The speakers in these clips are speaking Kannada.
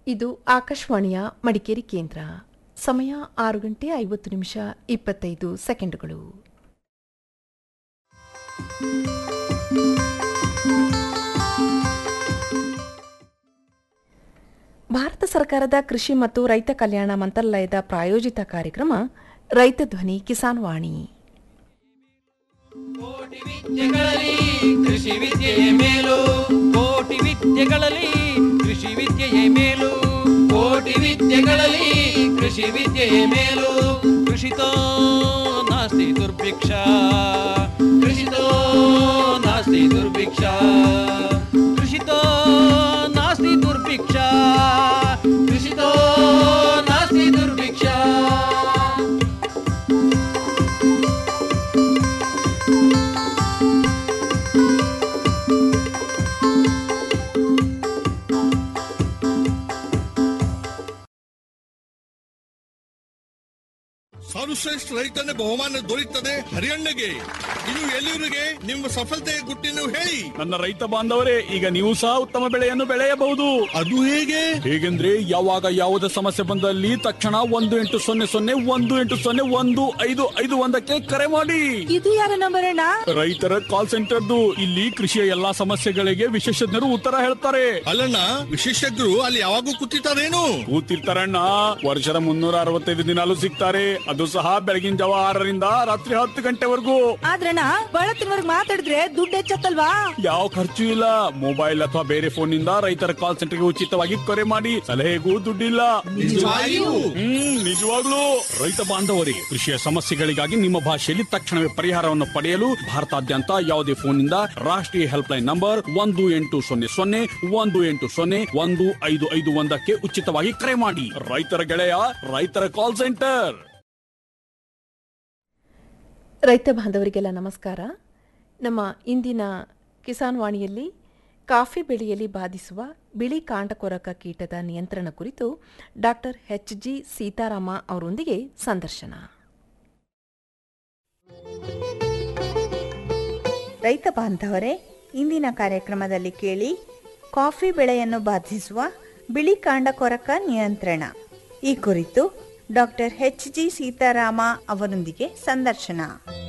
ಇದು ಆಕಾಶವಾಣಿಯ ಮಡಿಕೇರಿ ಕೇಂದ್ರ ಸಮಯ ಆರು ಗಂಟೆ ಐವತ್ತು ನಿಮಿಷ ಇಪ್ಪತ್ತೈದು ಸೆಕೆಂಡುಗಳು ಭಾರತ ಸರ್ಕಾರದ ಕೃಷಿ ಮತ್ತು ರೈತ ಕಲ್ಯಾಣ ಮಂತ್ರಾಲಯದ ಪ್ರಾಯೋಜಿತ ಕಾರ್ಯಕ್ರಮ ರೈತ ಧ್ವನಿ ಕಿಸಾನ್ ವಾಣಿ ಕೋಟಿ ವಿದ್ಯೆಗಳಲ್ಲಿ ಕೃಷಿ ವಿದ್ಯೆಯೇ ಮೇಲು ಕೋಟಿ ವಿದ್ಯೆಗಳಲ್ಲಿ ಕೃಷಿ ವಿದ್ಯೆಯೇ ಮೇಲು ಕೋಟಿ ವಿದ್ಯೆಗಳಲ್ಲಿ ಕೃಷಿ ವಿದ್ಯೆಯೇ ಮೇಲು ಕೃಷಿತೋ ನಾಸ್ತಿ ದುರ್ಭಿಕ್ಷ ಕೃಷಿತೋ ನಾಸ್ತಿ ದುರ್ಭಿಕ್ಷ ಕೃಷಿತೋ ನಾಸ್ತಿ ದುರ್ಭಿಕ್ಷ ಕೃಷಿತೋ ನಾಸ್ತಿ ದುರ್ಭಿಕ್ಷ ಸರ್ವಶ್ರೇಷ್ಠ ರೈತನ ಬಹುಮಾನ ದೊರೆಯುತ್ತದೆ ಹರಿಯಣ್ಣಗೆ ಇದು ಎಲ್ಲಿವರಿಗೆ ನಿಮ್ಮ ಸಫಲತೆಯ ಗುಟ್ಟಿನ ಹೇಳಿ ನನ್ನ ರೈತ ಬಾಂಧವರೇ ಈಗ ನೀವು ಸಹ ಉತ್ತಮ ಬೆಳೆಯನ್ನು ಬೆಳೆಯಬಹುದು ಅದು ಹೇಗೆ ಹೇಗೆಂದ್ರೆ ಯಾವಾಗ ಯಾವುದೇ ಸಮಸ್ಯೆ ಬಂದಲ್ಲಿ ತಕ್ಷಣ ಒಂದು ಎಂಟು ಸೊನ್ನೆ ಸೊನ್ನೆ ಒಂದು ಎಂಟು ಸೊನ್ನೆ ಒಂದು ಐದು ಐದು ಒಂದಕ್ಕೆ ಕರೆ ಮಾಡಿ ಇದು ಯಾರ ನಂಬರ್ ಅಣ್ಣ ರೈತರ ಕಾಲ್ ಸೆಂಟರ್ದು ಇಲ್ಲಿ ಕೃಷಿಯ ಎಲ್ಲಾ ಸಮಸ್ಯೆಗಳಿಗೆ ವಿಶೇಷಜ್ಞರು ಉತ್ತರ ಹೇಳ್ತಾರೆ ಅಲ್ಲಣ್ಣ ವಿಶೇಷಜ್ಞರು ಅಲ್ಲಿ ಯಾವಾಗೂ ಕೂತಿರ್ತಾರೇನು ಕೂತಿರ್ತಾರಣ್ಣ ವರ್ಷದ ಮುನ್ನೂರ ಅರವತ್ತೈದು ದಿನಾಲು ಸಿಗ್ತಾರೆ ಅದು ಸಹ ಬೆಳಗಿನ ಜಾವ ಆರರಿಂದ ರಾತ್ರಿ ಹತ್ತು ಗಂಟೆವರೆಗೂ ಆದ್ರಣ್ಣ ಬಳತ್ತಿನವರ್ಗ್ ಮಾತಾಡಿದ್ರೆ ದುಡ್ಡು ಹೆಚ್ಚತ್ತಲ್ವಾ ಯಾವ ಖರ್ಚು ಇಲ್ಲ ಮೊಬೈಲ್ ಅಥವಾ ಬೇರೆ ಫೋನ್ ನಿಂದ ರೈತರ ಕಾಲ್ ಸೆಂಟರ್ಗೆ ಉಚಿತವಾಗಿ ಕರೆ ಮಾಡಿ ಸಲಹೆಗೂ ದುಡ್ಡಿಲ್ಲ ನಿಜವಾಗಿಯೂ? ಹ್ಮ್ ನಿಜವಾಗ್ಲೂ ರೈತ ಬಾಂಧವರಿಗೆ ಕೃಷಿಯ ಸಮಸ್ಯೆಗಳಿಗಾಗಿ ನಿಮ್ಮ ಭಾಷೆಯಲ್ಲಿ ತಕ್ಷಣವೇ ಪರಿಹಾರವನ್ನು ಪಡೆಯಲು ಭಾರತಾದ್ಯಂತ ಯಾವುದೇ ಫೋನ್ ನಿಂದ ರಾಷ್ಟ್ರೀಯ ಹೆಲ್ಪ್ ಲೈನ್ ನಂಬರ್ ಒಂದು ಎಂಟು ಸೊನ್ನೆ ಸೊನ್ನೆ ಒಂದು ಎಂಟು ಸೊನ್ನೆ ಒಂದು ಐದು ಐದು ಒಂದಕ್ಕೆ ಉಚಿತವಾಗಿ ಕರೆ ಮಾಡಿ ರೈತರ ಗೆಳೆಯ ರೈತರ ಕಾಲ್ ಸೆಂಟರ್ ರೈತ ಬಾಂಧವರಿಗೆಲ್ಲ ನಮಸ್ಕಾರ ನಮ್ಮ ಇಂದಿನ ಕಿಸಾನ್ ವಾಣಿಯಲ್ಲಿ ಕಾಫಿ ಬೆಳೆಯಲ್ಲಿ ಬಾಧಿಸುವ ಬಿಳಿ ಕಾಂಡಕೊರಕ ಕೀಟದ ನಿಯಂತ್ರಣ ಕುರಿತು ಡಾಕ್ಟರ್ ಎಚ್ ಜಿ ಸೀತಾರಾಮ ಅವರೊಂದಿಗೆ ಸಂದರ್ಶನ ರೈತ ಬಾಂಧವರೇ ಇಂದಿನ ಕಾರ್ಯಕ್ರಮದಲ್ಲಿ ಕೇಳಿ ಕಾಫಿ ಬೆಳೆಯನ್ನು ಬಾಧಿಸುವ ಬಿಳಿ ಕಾಂಡ ಕೊರಕ ನಿಯಂತ್ರಣ ಈ ಕುರಿತು ಡಾಕ್ಟರ್ ಎಚ್ ಜಿ ಸೀತಾರಾಮ ಅವರೊಂದಿಗೆ ಸಂದರ್ಶನ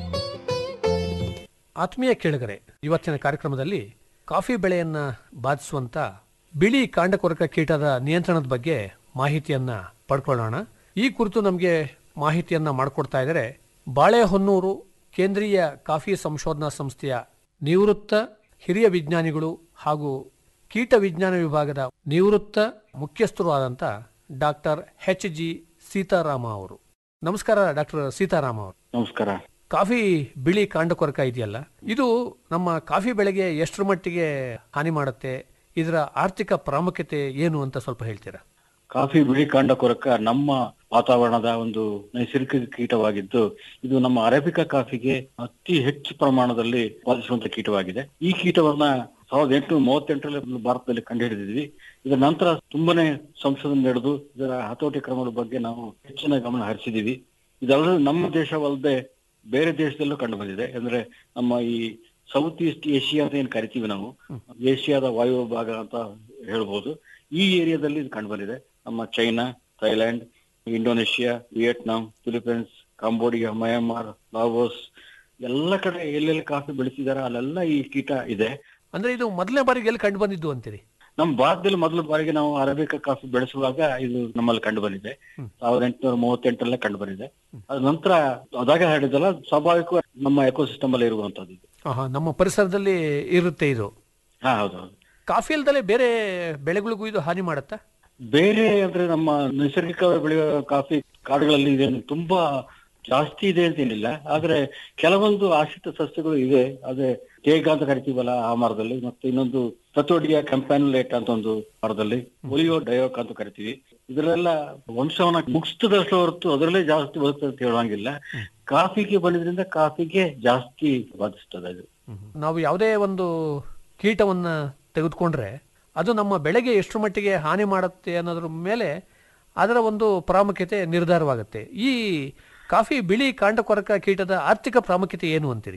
ಆತ್ಮೀಯ ಕೇಳುಗರೆ ಇವತ್ತಿನ ಕಾರ್ಯಕ್ರಮದಲ್ಲಿ ಕಾಫಿ ಬೆಳೆಯನ್ನ ಬಾಧಿಸುವಂತ ಬಿಳಿ ಕಾಂಡಕೊರಕ ಕೀಟದ ನಿಯಂತ್ರಣದ ಬಗ್ಗೆ ಮಾಹಿತಿಯನ್ನ ಪಡ್ಕೊಳ್ಳೋಣ ಈ ಕುರಿತು ನಮಗೆ ಮಾಹಿತಿಯನ್ನ ಮಾಡಿಕೊಡ್ತಾ ಇದ್ದಾರೆ ಬಾಳೆಹೊನ್ನೂರು ಕೇಂದ್ರೀಯ ಕಾಫಿ ಸಂಶೋಧನಾ ಸಂಸ್ಥೆಯ ನಿವೃತ್ತ ಹಿರಿಯ ವಿಜ್ಞಾನಿಗಳು ಹಾಗೂ ಕೀಟ ವಿಜ್ಞಾನ ವಿಭಾಗದ ನಿವೃತ್ತ ಮುಖ್ಯಸ್ಥರು ಆದಂತ ಡಾಕ್ಟರ್ ಎಚ್ ಜಿ ಸೀತಾರಾಮ ಅವರು ನಮಸ್ಕಾರ ಡಾಕ್ಟರ್ ಸೀತಾರಾಮ ಅವರು ನಮಸ್ಕಾರ ಕಾಫಿ ಬಿಳಿ ಕಾಂಡಕೊರಕ ಇದೆಯಲ್ಲ ಇದು ನಮ್ಮ ಕಾಫಿ ಬೆಳೆಗೆ ಎಷ್ಟರ ಮಟ್ಟಿಗೆ ಹಾನಿ ಮಾಡುತ್ತೆ ಇದರ ಆರ್ಥಿಕ ಪ್ರಾಮುಖ್ಯತೆ ಏನು ಅಂತ ಸ್ವಲ್ಪ ಹೇಳ್ತೀರಾ ಕಾಫಿ ಬಿಳಿ ಕಾಂಡ ಕೊರಕ ನಮ್ಮ ವಾತಾವರಣದ ಒಂದು ನೈಸರ್ಗಿಕ ಕೀಟವಾಗಿದ್ದು ಇದು ನಮ್ಮ ಅರೇಬಿಕಾ ಕಾಫಿಗೆ ಅತಿ ಹೆಚ್ಚು ಪ್ರಮಾಣದಲ್ಲಿ ಬಾಧಿಸುವಂತ ಕೀಟವಾಗಿದೆ ಈ ಕೀಟವನ್ನ ಸಾವಿರದ ಎಂಟುನೂರ ಮೂವತ್ತೆಂಟರಲ್ಲಿ ಭಾರತದಲ್ಲಿ ಕಂಡುಹಿಡಿದಿದ್ವಿ ಇದರ ನಂತರ ತುಂಬಾನೇ ಸಂಶೋಧನೆ ನಡೆದು ಇದರ ಹತೋಟಿ ಕ್ರಮದ ಬಗ್ಗೆ ನಾವು ಹೆಚ್ಚಿನ ಗಮನ ಹರಿಸಿದೀವಿ ಇದಲ್ಲದೆ ನಮ್ಮ ದೇಶವಲ್ಲದೆ ಬೇರೆ ದೇಶದಲ್ಲೂ ಕಂಡು ಬಂದಿದೆ ಅಂದ್ರೆ ನಮ್ಮ ಈ ಸೌತ್ ಈಸ್ಟ್ ಏಷ್ಯಾ ಅಂತ ಏನ್ ಕರಿತೀವಿ ನಾವು ಏಷ್ಯಾದ ವಾಯು ಭಾಗ ಅಂತ ಹೇಳ್ಬೋದು ಈ ಏರಿಯಾದಲ್ಲಿ ಇದು ಕಂಡು ಬಂದಿದೆ ನಮ್ಮ China Thailand Indonesia Vietnam Philippines Cambodia Myanmar Laos ಎಲ್ಲ ಕಡೆ ಎಲ್ಲೆಲ್ಲಿ ಕಾಫಿ ಬೆಳೆಸಿದಾರ ಅಲ್ಲೆಲ್ಲ ಈ ಕೀಟ ಇದೆ ಅಂದ್ರೆ ಇದು ಮೊದಲನೇ ಬಾರಿಗೆ ಎಲ್ಲಿ ಕಂಡು ಬಂದಿದ್ದು ಅಂತೀರಿ ನಮ್ಮ ಭಾರತದಲ್ಲಿ ಮೊದಲ ಬಾರಿಗೆ ನಾವು ಅರೇಬಿಕಾ ಕಾಫಿ ಬೆಳೆಸುವಾಗ ಇದು ನಮ್ಮಲ್ಲಿ ಕಂಡು ಬಂದಿದೆ ಸಾವಿರದ ಎಂಟುನೂರ ಮೂವತ್ತೆಂಟರಲ್ಲೇ ಕಂಡು ಬಂದಿದೆ ಅದ ನಂತರ ಅದಾಗ ಹೇಳಿದಲ್ಲ ಸ್ವಾಭಾವಿಕವಾಗಿ ನಮ್ಮ ಎಕೋಸಿಸ್ಟಮ್ ಅಲ್ಲಿ ಇರುವಂತದ್ದು ಇದು ಆಹಾ, ನಮ್ಮ ಪರಿಸರದಲ್ಲಿ ಇರುತ್ತೆ ಇದು ಹಾ ಹೌದೌದು ಕಾಫಿ ಅಲ್ದಲೆ ಬೇರೆ ಬೆಳೆಗಳಿಗೂ ಇದು ಹಾನಿ ಮಾಡುತ್ತಾ ಬೇರೆ ಅಂದ್ರೆ ನಮ್ಮ ನೈಸರ್ಗಿಕ ಬೆಳೆಯುವ ಕಾಫಿ ಕಾಡುಗಳಲ್ಲಿ ಇದೆ ತುಂಬಾ ಜಾಸ್ತಿ ಇದೆ ಅಂತೇನಿಲ್ಲ ಆದ್ರೆ ಕೆಲವೊಂದು ಆಶ್ರಿತ ಸಸ್ಯಗಳು ಇದೆ ಅದೇ ತೇಗ ಅಂತ ಕರಿತೀವಲ್ಲ ಆ ಮರದಲ್ಲಿ ಮತ್ತೆ ಇನ್ನೊಂದು ತತೋಡಿಯ ಕಂಪ್ಯಾನುಲೇಟ್ ಅಂತ ಒಂದು ಮರದಲ್ಲಿ ಒಲಿಯೋ ಡಯೋಕ್ ಅಂತ ಕರಿತೀವಿ ಇದರೆಲ್ಲ ವಂಶವನ್ನ ಮುಗಿಸ್ತದಷ್ಟು ಹೊರತು ಅದರಲ್ಲೇ ಜಾಸ್ತಿ ಬದುಕ್ತದೆ ಅಂತ ಹೇಳುವಂಗಿಲ್ಲ ಕಾಫಿಗೆ ಬಂದಿದ್ರಿಂದ ಕಾಫಿಗೆ ಜಾಸ್ತಿ ಬಾಧಿಸ್ತದೆ ಅದು ನಾವು ಯಾವುದೇ ಒಂದು ಕೀಟವನ್ನ ತೆಗೆದುಕೊಂಡ್ರೆ ಅದು ನಮ್ಮ ಬೆಳೆಗೆ ಎಷ್ಟು ಮಟ್ಟಿಗೆ ಹಾನಿ ಮಾಡುತ್ತೆ ಅನ್ನೋದ್ರ ಮೇಲೆ ಅದರ ಒಂದು ಪ್ರಾಮುಖ್ಯತೆ ನಿರ್ಧಾರವಾಗುತ್ತೆ ಈ ಕಾಫಿ ಬಿಳಿ ಕಾಂಡಕೊರಕ ಕೀಟದ ಆರ್ಥಿಕ ಪ್ರಾಮುಖ್ಯತೆ ಏನು ಅಂತೀರಿ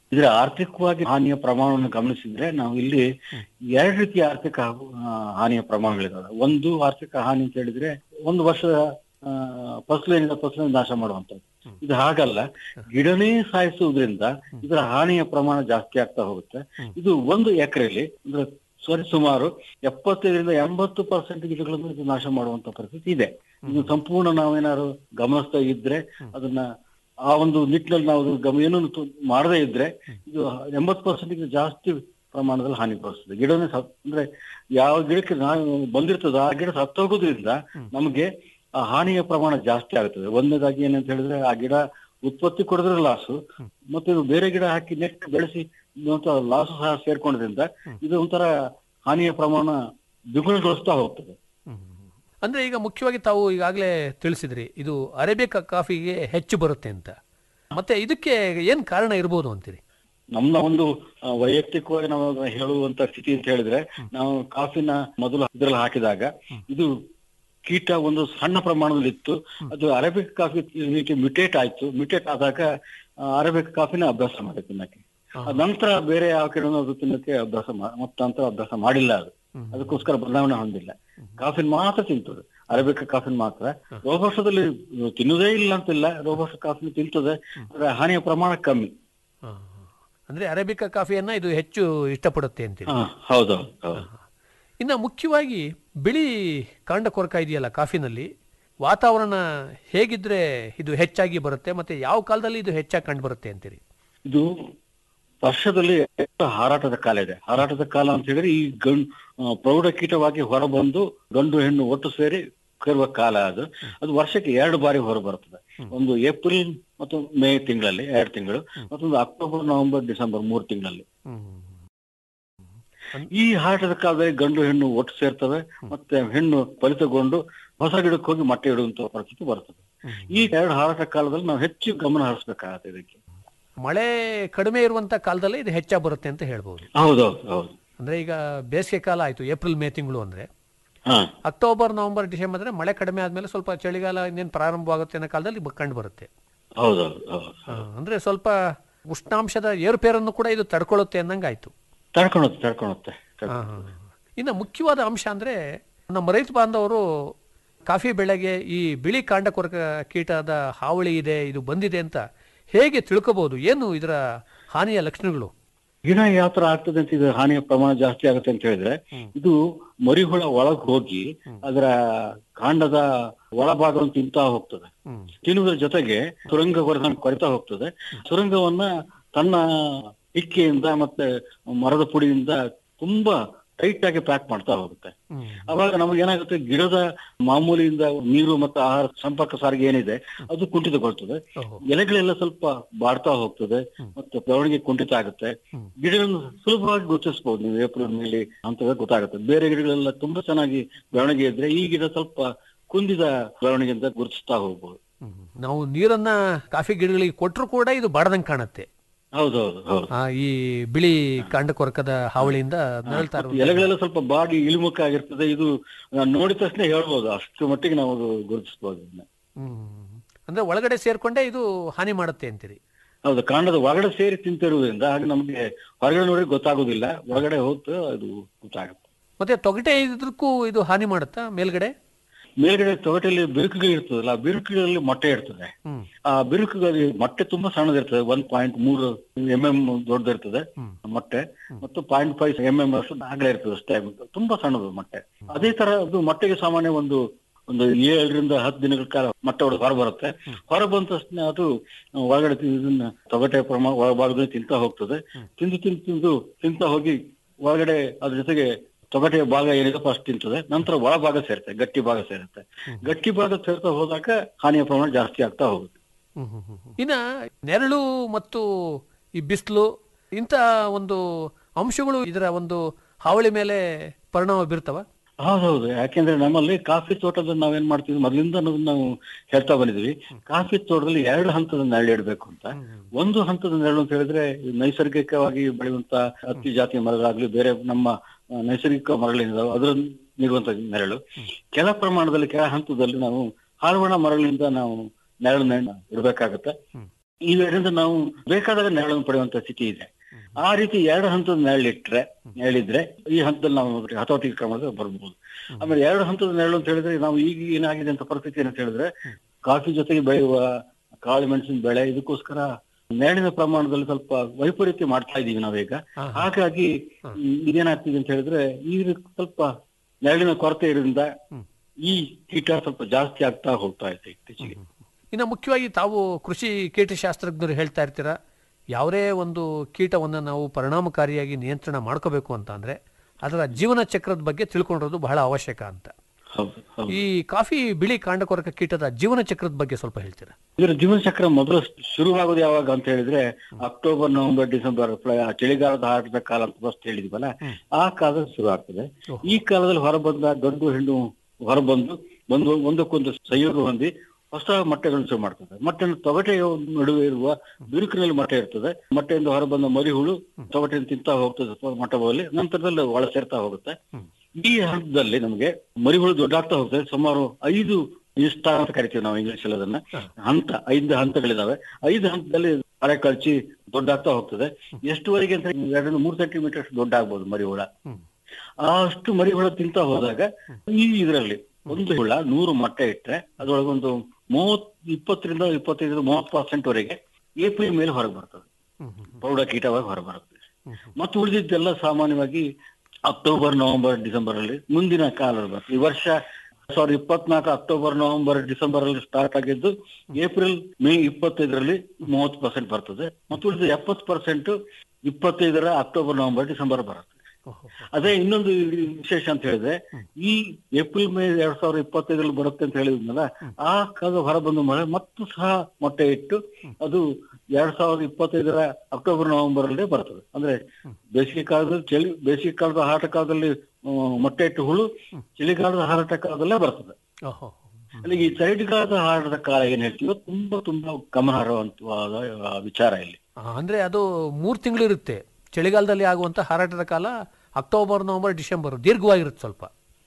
ಇದರ ಆರ್ಥಿಕವಾಗಿ ಹಾನಿಯ ಪ್ರಮಾಣವನ್ನು ಗಮನಿಸಿದ್ರೆ ನಾವು ಇಲ್ಲಿ ಎರಡು ರೀತಿಯ ಆರ್ಥಿಕ ಆ, ಹಾನಿಯ ಪ್ರಮಾಣಗಳಿದಾವೆ ಒಂದು ಆರ್ಥಿಕ ಹಾನಿ ಅಂತ ಹೇಳಿದ್ರೆ ಒಂದು ವರ್ಷದ ಆ, ಫಸಲೇನಿಂದ ಫಸಲಿನ ನಾಶ ಮಾಡುವಂಥದ್ದು ಇದು ಹಾಗಲ್ಲ ಗಿಡನೇ ಸಾಯಿಸುವುದರಿಂದ ಇದರ ಹಾನಿಯ ಪ್ರಮಾಣ ಜಾಸ್ತಿ ಆಗ್ತಾ ಹೋಗುತ್ತೆ ಇದು ಒಂದು ಎಕರೆಯಲ್ಲಿ ಅಂದ್ರೆ ಸರಿ ಸುಮಾರು ಎಪ್ಪತ್ತೈದರಿಂದ ಎಂಬತ್ತು ಪರ್ಸೆಂಟ್ ಗಿಡಗಳನ್ನು ಇದು ನಾಶ ಮಾಡುವಂತ ಪರಿಸ್ಥಿತಿ ಇದೆ ಇದು ಸಂಪೂರ್ಣ ನಾವೇನಾದ್ರು ಗಮನಿಸ್ತಾ ಇದ್ರೆ ಅದನ್ನ ಆ ಒಂದು ನಿಟ್ಟಿನಲ್ಲಿ ನಾವು ಅದು ಗಮ ಏನನ್ನು ತು- ಮಾಡದೇ ಇದ್ರೆ ಇದು ಎಂಬತ್ತು ಪರ್ಸೆಂಟ್ ಜಾಸ್ತಿ ಪ್ರಮಾಣದಲ್ಲಿ ಹಾನಿಗೊಳಿಸ್ತದೆ ಗಿಡನೇ ಸತ್ ಅಂದ್ರೆ ಯಾವ ಗಿಡಕ್ಕೆ ನಾವು ಬಂದಿರ್ತದೋ ಆ ಗಿಡ ಸತ್ತೋಗೋದ್ರಿಂದ ನಮಗೆ ಆ ಹಾನಿಯ ಪ್ರಮಾಣ ಜಾಸ್ತಿ ಆಗುತ್ತದೆ ಒಂದನೇದಾಗಿ ಏನಂತ ಹೇಳಿದ್ರೆ ಆ ಗಿಡ ಉತ್ಪತ್ತಿ ಕೊಡಿದ್ರೆ ಲಾಸು ಮತ್ತೆ ಇದು ಬೇರೆ ಗಿಡ ಹಾಕಿ ನೆಟ್ ಬೆಳೆಸಿ ಲಾಸು ಸಹ ಸೇರ್ಕೊಂಡ್ರಿಂದ ಇದು ಒಂಥರ ಹಾನಿಯ ಪ್ರಮಾಣ ದ್ವಿಗುಣಗೊಳಿಸ್ತಾ ಹೋಗ್ತದೆ ಅಂದ್ರೆ ಈಗ ಮುಖ್ಯವಾಗಿ ತಾವು ಈಗಾಗಲೇ ತಿಳಿಸಿದ್ರಿ ಇದು ಅರೇಬಿಕ್ ಕಾಫಿಗೆ ಹೆಚ್ಚು ಬರುತ್ತೆ ಅಂತ ಮತ್ತೆ ಇದಕ್ಕೆ ಏನ್ ಕಾರಣ ಇರ್ಬೋದು ಅಂತೀರಿ ನಮ್ಮ ಒಂದು ಆ, ವೈಯಕ್ತಿಕವಾಗಿ ನಾವು ಅದನ್ನ ಹೇಳುವಂತ ಸ್ಥಿತಿ ಅಂತ ಹೇಳಿದ್ರೆ ನಾವು ಕಾಫಿನ ಮೊದಲು ಇದ್ರಲ್ಲಿ ಹಾಕಿದಾಗ ಇದು ಕೀಟ ಒಂದು ಸಣ್ಣ ಪ್ರಮಾಣದಲ್ಲಿ ಇತ್ತು ಅದು ಅರೇಬಿಕ್ ಕಾಫಿ ಮ್ಯುಟೇಟ್ ಆಯ್ತು ಮ್ಯುಟೇಟ್ ಆದಾಗ ಅರೇಬಿಕ್ ಕಾಫಿನ ಅಭ್ಯಾಸ ಮಾಡಿ ತಿನ್ನಕ್ಕೆ ಅದ್ ನಂತರ ಬೇರೆ ಯಾವ ಕಡೆನೂ ಅದು ತಿನ್ನಕ್ಕೆ ಅಭ್ಯಾಸ ಮಾ- ಮತ್ತೆ ನಂತರ ಅಭ್ಯಾಸ ಮಾಡಿಲ್ಲ ಅದು ಅದಕ್ಕೋಸ್ಕರ ಬದಲಾವಣೆ ಹೊಂದಿಲ್ಲ ಕಾಫಿನ್ ಮಾತ್ರ ತಿಂತದೆ ಅರೇಬಿಕ್ ಕಾಫಿನ್ ಮಾತ್ರ ರೋಬೋಸ್ಟದಲ್ಲಿ ತಿನ್ನುವುದೇ ಇಲ್ಲ ಅಂತಿಲ್ಲ ರೋಬೋಸ್ಟ್ ಕಾಫಿನ ತಿಂತದೆ ಅದರ ಹಾನಿಯ ಪ್ರಮಾಣ ಕಮ್ಮಿ ಹಾ, ಹಾ. ಅಂದ್ರೆ ಅರೇಬಿಕ ಕಾಫಿಯನ್ನ ಇದು ಹೆಚ್ಚು ಇಷ್ಟಪಡುತ್ತೆ ಅಂತೀರಿ ಹಾ ಹೌದೌದು ಹೌದು ಇನ್ನು ಮುಖ್ಯವಾಗಿ ಬಿಳಿ ಕಾಂಡ ಕೊರಕ ಇದೆಯಲ್ಲ ಕಾಫಿನಲ್ಲಿ ವಾತಾವರಣ ಹೇಗಿದ್ರೆ ಇದು ಹೆಚ್ಚಾಗಿ ಬರುತ್ತೆ ಮತ್ತೆ ಯಾವ ಕಾಲದಲ್ಲಿ ಇದು ಹೆಚ್ಚಾಗಿ ಕಂಡು ಬರುತ್ತೆ ಅಂತೀರಿ ಇದು ವರ್ಷದಲ್ಲಿ ಎಷ್ಟು ಹಾರಾಟದ ಕಾಲ ಇದೆ ಹಾರಾಟದ ಕಾಲ ಅಂತ ಹೇಳಿದ್ರೆ ಈ ಗಂಡು ಪ್ರೌಢ ಕೀಟವಾಗಿ ಹೊರಬಂದು ಗಂಡು ಹೆಣ್ಣು ಒಟ್ಟು ಸೇರಿ ಕರುವ ಕಾಲ ಅದು ಅದು ವರ್ಷಕ್ಕೆ ಎರಡು ಬಾರಿ ಹೊರ ಬರ್ತದೆ ಒಂದು ಏಪ್ರಿಲ್ ಮತ್ತು ಮೇ ತಿಂಗಳಲ್ಲಿ ಎರಡು ತಿಂಗಳು ಮತ್ತೊಂದು ಅಕ್ಟೋಬರ್ ನವೆಂಬರ್ ಡಿಸೆಂಬರ್ ಮೂರು ತಿಂಗಳಲ್ಲಿ ಈ ಹಾರಾಟದ ಕಾಲದಲ್ಲಿ ಗಂಡು ಹೆಣ್ಣು ಒಟ್ಟು ಸೇರ್ತವೆ ಮತ್ತೆ ಹೆಣ್ಣು ಫಲಿತಗೊಂಡು ಹೊಸ ಗಿಡಕ್ಕೆ ಹೋಗಿ ಮೊಟ್ಟೆ ಇಡುವಂತ ಪರಿಸ್ಥಿತಿ ಬರ್ತದೆ ಈ ಎರಡು ಹಾರಾಟ ಕಾಲದಲ್ಲಿ ನಾವು ಹೆಚ್ಚು ಗಮನ ಹರಿಸಬೇಕಾಗತ್ತೆ ಇದಕ್ಕೆ ಮಳೆ ಕಡಿಮೆ ಇರುವಂತ ಕಾಲದಲ್ಲಿ ಇದು ಹೆಚ್ಚಾಗಿ ಬರುತ್ತೆ ಅಂತ ಹೇಳ್ಬೋದು ಹೌದೌದು ಹೌದು ಅಂದ್ರೆ ಈಗ ಬೇಸಿಗೆ ಕಾಲ ಆಯ್ತು ಏಪ್ರಿಲ್ ಮೇ ತಿಂಗಳು ಅಂದ್ರೆ ಹಾ ಅಕ್ಟೋಬರ್ ನವೆಂಬರ್ ಡಿಸೆಂಬರ್ ಅಂದ್ರೆ ಮಳೆ ಕಡಿಮೆ ಆದ್ಮೇಲೆ ಸ್ವಲ್ಪ ಚಳಿಗಾಲ ಇನ್ನೇನು ಪ್ರಾರಂಭವಾಗುತ್ತೆ ಅನ್ನೋ ಕಾಲದಲ್ಲಿ ಬ- ಕಂಡು ಬರುತ್ತೆ ಹೌದೌದು ಹೌದು ಆ, ಅಂದ್ರೆ ಸ್ವಲ್ಪ ಉಷ್ಣಾಂಶದ ಏರುಪೇರನ್ನು ಕೂಡ ಇದು ತಡ್ಕೊಳ್ಳುತ್ತೆ ಅನ್ನಂಗೆ ಆಯ್ತು ತಡ್ಕೊಳುತ್ತೆ ತಡ್ಕೊಳುತ್ತೆ ಆ, ಆ. ಇನ್ನು ಮುಖ್ಯವಾದ ಅಂಶ ಅಂದ್ರೆ ನಮ್ಮ ರೈತ ಬಾಂಧವರು ಕಾಫಿ ಬೆಳೆಗೆ ಈ ಬಿಳಿ ಕಾಂಡ ಕೊರಕ ಕೀಟದ ಹಾವಳಿ ಇದೆ ಇದು ಬಂದಿದೆ ಅಂತ ಹೇಗೆ ತಿಳ್ಕೋಬಹುದು ಏನು ಇದರ ಹಾನಿಯ ಲಕ್ಷಣಗಳು ಗಿಡ ಯಾವ ತರ ಆಗ್ತದೆ ಅಂತ ಇದು ಹಾನಿಯ ಪ್ರಮಾಣ ಜಾಸ್ತಿ ಆಗುತ್ತೆ ಅಂತ ಹೇಳಿದ್ರೆ ಇದು ಮರಿಹುಳ ಒಳಗ್ ಹೋಗಿ ಅದರ ಕಾಂಡದ ಒಳಭಾಗವನ್ನು ತಿಂತಾ ಹೋಗ್ತದೆ ತಿನ್ನುವುದರ ಜೊತೆಗೆ ಸುರಂಗ ಹೊರಗೆ ಕೊರಿತಾ ಹೋಗ್ತದೆ ಸುರಂಗವನ್ನ ತನ್ನ ಇಕ್ಕೆಯಿಂದ ಮತ್ತೆ ಮರದ ಪುಡಿಯಿಂದ ತುಂಬಾ ಟೈಟ್ ಆಗಿ ಪ್ಯಾಕ್ ಮಾಡ್ತಾ ಹೋಗುತ್ತೆ ಅವಾಗ ನಮಗೆ ಏನಾಗುತ್ತೆ ಗಿಡದ ಮಾಮೂಲಿಯಿಂದ ನೀರು ಮತ್ತು ಆಹಾರ ಸಂಪರ್ಕ ಸಾರಿಗೆ ಏನಿದೆ ಅದು ಕುಂಠಿತಗೊಳ್ತದೆ ಎಲೆಗಳೆಲ್ಲ ಸ್ವಲ್ಪ ಬಾಡ್ತಾ ಹೋಗ್ತದೆ ಮತ್ತೆ ಬೆಳವಣಿಗೆ ಕುಂಠಿತ ಆಗುತ್ತೆ ಗಿಡಗಳನ್ನು ಸುಲಭವಾಗಿ ಗುರುತಿಸಬಹುದು ನೀವು ಏಪ್ರಿಲ್ ಮೇಲೆ ಅಂತ ಗೊತ್ತಾಗುತ್ತೆ ಬೇರೆ ಗಿಡಗಳೆಲ್ಲ ತುಂಬಾ ಚೆನ್ನಾಗಿ ಬೆಳವಣಿಗೆ ಇದ್ರೆ ಈ ಗಿಡ ಸ್ವಲ್ಪ ಕುಂದಿದ ಬೆಳವಣಿಗೆಯಿಂದ ಗುರುತಿಸ್ತಾ ಹೋಗ್ಬೋದು ನಾವು ನೀರನ್ನ ಕಾಫಿ ಗಿಡಗಳಿಗೆ ಕೊಟ್ಟರು ಕೂಡ ಇದು ಬಾಡದಂಗೆ ಕಾಣುತ್ತೆ ಹೌದೌದು ಹೌದು ಆ, ಈ ಬಿಳಿ ಕಾಂಡ ಕೊರಕದ ಹಾವಳಿಯಿಂದ ನರಳ್ತಾ ಇರೋ ಎಲೆಗಳೆಲ್ಲ ಸ್ವಲ್ಪ ಬಾಡಿ ಇಳಿಮುಖ ಆಗಿರ್ತದೆ ಇದು ನಾನ್ ನೋಡಿದ ತಕ್ಷಣ ಹೇಳ್ಬೋದು ಅಷ್ಟು ಮಟ್ಟಿಗೆ ನಾವು ಅದು ಗುರುತಿಸಬಹುದು ಇದನ್ನ ಹ್ಮ್ ಅಂದ್ರೆ ಒಳಗಡೆ ಸೇರ್ಕೊಂಡೇ ಇದು ಹಾನಿ ಮಾಡುತ್ತೆ ಅಂತೀರಿ ಹೌದು ಕಾಂಡದ ಒಳಗಡೆ ಸೇರಿ ತಿಂತಿರುವುದರಿಂದ ಹಾಗೆ ನಮಗೆ ಹೊರಗಡೆ ನೋಡಿ ಗೊತ್ತಾಗುದಿಲ್ಲ ಒಳಗಡೆ ಹೋಗ್ತು ಅದು ಗೊತ್ತಾಗುತ್ತೆ ಮತ್ತೆ ತೊಗಟೆ ಇದ್ರಕ್ಕೂ ಇದು ಹಾನಿ ಮಾಡುತ್ತಾ ಮೇಲ್ಗಡೆ ಮೇಲ್ಗಡೆ ತೊಗಟೆಯಲ್ಲಿ ಬಿರುಕುಗಳು ಇರ್ತದಲ್ಲ ಆ ಬಿರುಕುಗಳಲ್ಲಿ ಮೊಟ್ಟೆ ಇರ್ತದೆ ಹ್ಮ್ ಆ ಬಿರುಕುಗಳಲ್ಲಿ ಮೊಟ್ಟೆ ತುಂಬಾ ಸಣ್ಣದಿರ್ತದೆ ಒನ್ ಪಾಯಿಂಟ್ ಮೂರು ಎಂ ಎಂ ದೊಡ್ಡದಿರ್ತದೆ ಮೊಟ್ಟೆ ಮತ್ತು ಪಾಯಿಂಟ್ ಫೈವ್ ಎಂ ಎಂ ಅಷ್ಟು ಆಗಲೇ ಇರ್ತದೆ ಅಷ್ಟೇ ತುಂಬಾ ಸಣ್ಣದು ಮೊಟ್ಟೆ ಅದೇ ತರ ಅದು ಮೊಟ್ಟೆಗೆ ಸಾಮಾನ್ಯ ಒಂದು ಒಂದು ಏಳರಿಂದ ಹತ್ತು ದಿನಗಳ ಕಾಲ ಮೊಟ್ಟೆ ಹೊಡೆದು ಹೊರ ಬರುತ್ತೆ ಹೊರ ಬಂದ ತಕ್ಷಣ ಅದು ಒಳಗಡೆ ತಿ- ಇದನ್ನ ತೊಗಟೆ ಪ್ರಮಾಣ ಒಳಭಾಗದಲ್ಲಿ ತಿಂತಾ ಹೋಗ್ತದೆ ತಿಂದು ತಿಂದು ತಿಂದು ತಿಂತಾ ಹೋಗಿ ಒಳಗಡೆ ಅದ್ರ ಜೊತೆಗೆ ತೊಗಟೆಯ ಭಾಗ ಏನಿದೆ ಫಸ್ಟ್ ತಿಂತದೆ ನಂತರ ಒಳಭಾಗ ಸೇರುತ್ತೆ ಗಟ್ಟಿ ಭಾಗ ಸೇರುತ್ತೆ ಗಟ್ಟಿ ಭಾಗ ಸೇರ್ತಾ ಹೋದಾಗ ಹಾನಿಯ ಪ್ರಮಾಣ ಜಾಸ್ತಿ ಆಗ್ತಾ ಹೋಗುತ್ತೆ ಹ್ಮ್ ಹ್ಮ್ ಹ್ಮ್ ಹ್ಮ್. ಇನ್ನ ನೆರಳು ಮತ್ತು ಈ ಬಿಸಿಲು ಇಂಥ ಒಂದು ಅಂಶಗಳು ಇದರ ಒಂದು ಹಾವಳಿ ಮೇಲೆ ಪರಿಣಾಮ ಬೀರ್ತವ ಹೌದೌದು ಯಾಕೆಂದ್ರೆ ನಮ್ಮಲ್ಲಿ ಕಾಫಿ ತೋಟದಲ್ಲಿ ನಾವೇನ್ ಮಾಡ್ತೀವಿ ಮೊದಲಿಂದ ನಾವು ಹೇಳ್ತಾ ಬಂದಿದ್ವಿ ಕಾಫಿ ತೋಟದಲ್ಲಿ ಎರಡು ಹಂತದ ನೆರಳು ಇಡಬೇಕು ಅಂತ ಒಂದು ಹಂತದ ನೆರಳು ಅಂತ ಹೇಳಿದ್ರೆ ಈ ನೈಸರ್ಗಿಕವಾಗಿ ಬೆಳೆಯುವಂತ ಹತ್ತಿ ಜಾತಿಯ ಮರಗಳಾಗ್ಲಿ ಬೇರೆ ನಮ್ಮ ಆ, ನೈಸರ್ಗಿಕ ಮರಗಳಿಂದ ಅದರ ನೀಡುವಂತ ನೆರಳು ಕೆಲ ಪ್ರಮಾಣದಲ್ಲಿ ಕೆಲ ಹಂತದಲ್ಲಿ ನಾವು ಹಾರ್ವಣ ಮರಗಳಿಂದ ನಾವು ನೆರಳನ್ನ ಇಡಬೇಕಾಗತ್ತೆ ಇವೆರಡರಿಂದ ನಾವು ಬೇಕಾದಾಗ ನೆರಳನ್ನು ಪಡೆಯುವಂತ ಸ್ಥಿತಿ ಇದೆ ಆ ರೀತಿ ಎರಡು ಹಂತದ ನೆರಳಿಟ್ರೆ ನೆರಳಿದ್ರೆ ಈ ಹಂತದಲ್ಲಿ ನಾವು ಹತೋಟಿ ಕ್ರಮದ ಬರ್ಬೋದು ಆಮೇಲೆ ಎರಡು ಹಂತದ ನೆರಳು ಅಂತ ಹೇಳಿದ್ರೆ ನಾವು ಈಗ ಏನಾಗಿದೆ ಅಂತ ಪರಿಸ್ಥಿತಿ ಏನಂತ ಹೇಳಿದ್ರೆ ಕಾಫಿ ಜೊತೆಗೆ ಬೆಳೆಯುವ ಕಾಳು ಮೆಣಸಿನ ಬೆಳೆ ಇದಕ್ಕೋಸ್ಕರ ನೆರಳಿನ ಪ್ರಮಾಣದಲ್ಲಿ ಸ್ವಲ್ಪ ವೈಪರೀತ್ಯ ಮಾಡ್ತಾ ಇದೀವಿ ನಾವೀಗ ಹಾಗಾಗಿ ಈ- ಇದೇನಾಗ್ತಿದೆ ಅಂತ ಹೇಳಿದ್ರೆ ಈಗ ಸ್ವಲ್ಪ ನೆರಳಿನ ಕೊರತೆ ಇರೋದ್ರಿಂದ ಈ ಕೀಟ ಸ್ವಲ್ಪ ಜಾಸ್ತಿ ಆಗ್ತಾ ಹೋಗ್ತಾ ಇದೆ ಇತ್ತೀಚೆಗೆ ಇನ್ನು ಮುಖ್ಯವಾಗಿ ತಾವು ಕೃಷಿ ಕೀಟಶಾಸ್ತ್ರಜ್ಞರು ಹೇಳ್ತಾ ಇರ್ತೀರಾ ಯಾವುದೇ ಒಂದು ಕೀಟವನ್ನು ನಾವು ಪರಿಣಾಮಕಾರಿಯಾಗಿ ನಿಯಂತ್ರಣ ಮಾಡ್ಕೋಬೇಕು ಅಂತ ಅಂದ್ರೆ ಅದರ ಜೀವನ ಚಕ್ರದ ಬಗ್ಗೆ ತಿಳ್ಕೊಂಡಿರೋದು ಬಹಳ ಅವಶ್ಯಕ ಅಂತ ಹೌದು ಹೌದು ಈ ಕಾಫಿ ಬಿಳಿ ಕಾಂಡಕೊರಕ ಕೀಟದ ಜೀವನ ಚಕ್ರದ ಬಗ್ಗೆ ಸ್ವಲ್ಪ ಹೇಳ್ತೀರಾ ಇದರ ಜೀವನ ಚಕ್ರ ಮೊದಲು ಶುರುವಾಗೋದು ಯಾವಾಗ ಅಂತ ಹೇಳಿದ್ರೆ ಅಕ್ಟೋಬರ್ ನವೆಂಬರ್ ಡಿಸೆಂಬರ್ ಪ್ರ- ಚಳಿಗಾಲದ ಆಟದ ಕಾಲ ಅಂತ ಫಸ್ಟ್ ಹೇಳಿದ್ವಲ್ಲ ಆ ಕಾಲದಲ್ಲಿ ಶುರು ಆಗ್ತದೆ ಈ ಕಾಲದಲ್ಲಿ ಹೊರಬಂದ ಗಂಡು ಹೆಣ್ಣು ಹೊರಬಂದು ಒಂದು ಒಂದಕ್ಕೊಂದು ಸಂಯೋಗ ಹೊಂದಿ ಹೊಸ ಮೊಟ್ಟೆಗಳನ್ನು ಶುರು ಮಾಡ್ತದೆ ಮೊಟ್ಟೆ ತೊಗಟೆಯ ನಡುವೆ ಇರುವ ಬಿರುಕಿನಲ್ಲಿ ಮೊಟ್ಟೆ ಇರ್ತದೆ ಮೊಟ್ಟೆಯಿಂದ ಹೊರಬಂದ ಮರಿಹುಳು ತೊಗಟೆಯನ್ನು ತಿಂತಾ ಹೋಗ್ತದೆ ಮೊಟ್ಟೆಯಲ್ಲಿ ನಂತರದಲ್ಲಿ ಒಳ ಸೇರ್ತಾ ಹೋಗುತ್ತೆ ಈ ಹಂತದಲ್ಲಿ ನಮಗೆ ಮರಿಹುಳು ದೊಡ್ಡಾಗ್ತಾ ಹೋಗ್ತದೆ ಸುಮಾರು ಐದು ಇಷ್ಟ ಅಂತ ಕರಿತೀವಿ ನಾವು ಇಂಗ್ಲಿಷ್ ಅಲ್ಲಿ ಅದನ್ನ ಹಂತ ಐದು ಹಂತಗಳಿದಾವೆ ಐದು ಹಂತದಲ್ಲಿ ಅರೆ ಕಳ್ಚಿ ದೊಡ್ಡಾಗ್ತಾ ಹೋಗ್ತದೆ ಎಷ್ಟುವರೆಗೆ ಅಂತ ಎರಡರಿಂದ ಮೂರು ಸೆಂಟಿಮೀಟರ್ ದೊಡ್ಡ ಆಗ್ಬೋದು ಮರಿಹುಳ ಅಷ್ಟು ಮರಿಹುಳ ತಿಂತಾ ಹೋದಾಗ ಈ ಇದರಲ್ಲಿ ಒಂದು ಹುಳ ನೂರು ಮೊಟ್ಟೆ ಇಟ್ರೆ ಅದ್ರೊಳಗೊಂದು ಮೂವತ್ ಇಪ್ಪತ್ತರಿಂದ ಇಪ್ಪತ್ತೈದರಿಂದ ಮೂವತ್ತು ಪರ್ಸೆಂಟ್ ವರೆಗೆ ಏಪ್ರಿಲ್ ಮೇಲೆ ಹೊರಗೆ ಬರ್ತದೆ ಪ್ರೌಢ ಕೀಟವಾಗಿ ಹೊರ ಬರುತ್ತೆ ಮತ್ತು ಉಳಿದಿದ್ದೆಲ್ಲ ಸಾಮಾನ್ಯವಾಗಿ ಅಕ್ಟೋಬರ್ ನವೆಂಬರ್ ಡಿಸೆಂಬರ್ ಅಲ್ಲಿ ಮುಂದಿನ ಕಾಲ ಬರ್ತದೆ ಈ ವರ್ಷ ಸಾವಿರದ ಇಪ್ಪತ್ನಾಲ್ಕು ಅಕ್ಟೋಬರ್ ನವೆಂಬರ್ ಡಿಸೆಂಬರ್ ಅಲ್ಲಿ ಸ್ಟಾರ್ಟ್ ಆಗಿದ್ದು ಏಪ್ರಿಲ್ ಮೇ ಇಪ್ಪತ್ತೈದರಲ್ಲಿ ಮೂವತ್ತು ಪರ್ಸೆಂಟ್ ಬರ್ತದೆ ಮತ್ತು ಉಳಿದ ಎಪ್ಪತ್ತು ಪರ್ಸೆಂಟ್ ಇಪ್ಪತ್ತೈದರ ಅಕ್ಟೋಬರ್ ನವೆಂಬರ್ ಡಿಸೆಂಬರ್ ಬರುತ್ತೆ ಅದೇ ಇನ್ನೊಂದು ವಿಶೇಷ ಅಂತ ಹೇಳಿದ್ರೆ ಈ ಏಪ್ರಿಲ್ ಮೇ ಎರಡ್ ಸಾವಿರದ ಇಪ್ಪತ್ತೈದರಲ್ಲಿ ಬರುತ್ತೆ ಅಂತ ಹೇಳಿದ್ನಲ್ಲ ಆ ಕಾಲ ಹೊರಬಂದ ಮಳೆ ಮತ್ತು ಸಹ ಮೊಟ್ಟೆ ಇಟ್ಟು ಅದು ಎರಡ್ ಸಾವಿರದ ಇಪ್ಪತ್ತೈದರ ಅಕ್ಟೋಬರ್ ನವೆಂಬರ್ ಅಲ್ಲೇ ಬರ್ತದೆ ಅಂದ್ರೆ ಬೇಸಿಗೆ ಕಾಲದಲ್ಲಿ ಚಳಿ ಬೇಸಿಗೆ ಕಾಲದ ಹಾರಾಟ ಕಾಲದಲ್ಲಿ ಆ, ಮೊಟ್ಟೆ ಇಟ್ಟು ಹುಳು ಚಳಿಗಾಲದ ಹಾರಾಟ ಕಾಲದಲ್ಲೇ ಬರ್ತದೆ ಓಹೋ ಅಲ್ಲಿ ಈ ಚಳಿಗಾಲದ ಹಾರಾಟದ ಕಾಲ ಏನ್ ಹೇಳ್ತೀವೋ ತುಂಬಾ ತುಂಬಾ ಗಮನಾರ್ಹವಾದ ಆ, ವಿಚಾರ ಇಲ್ಲಿ ಆ, ಅಂದ್ರೆ ಅದು ಮೂರು ತಿಂಗಳು ಇರುತ್ತೆ ಚಳಿಗಾಲದಲ್ಲಿ ಆಗುವಂತ ಹಾರಾಟದ ಕಾಲ ಅಕ್ಟೋಬರ್ ನವೆಂಬರ್ ಡಿಸೆಂಬರ್ ದೀರ್ಘವಾಗಿರುತ್ತೆ ಸ್ವಲ್ಪ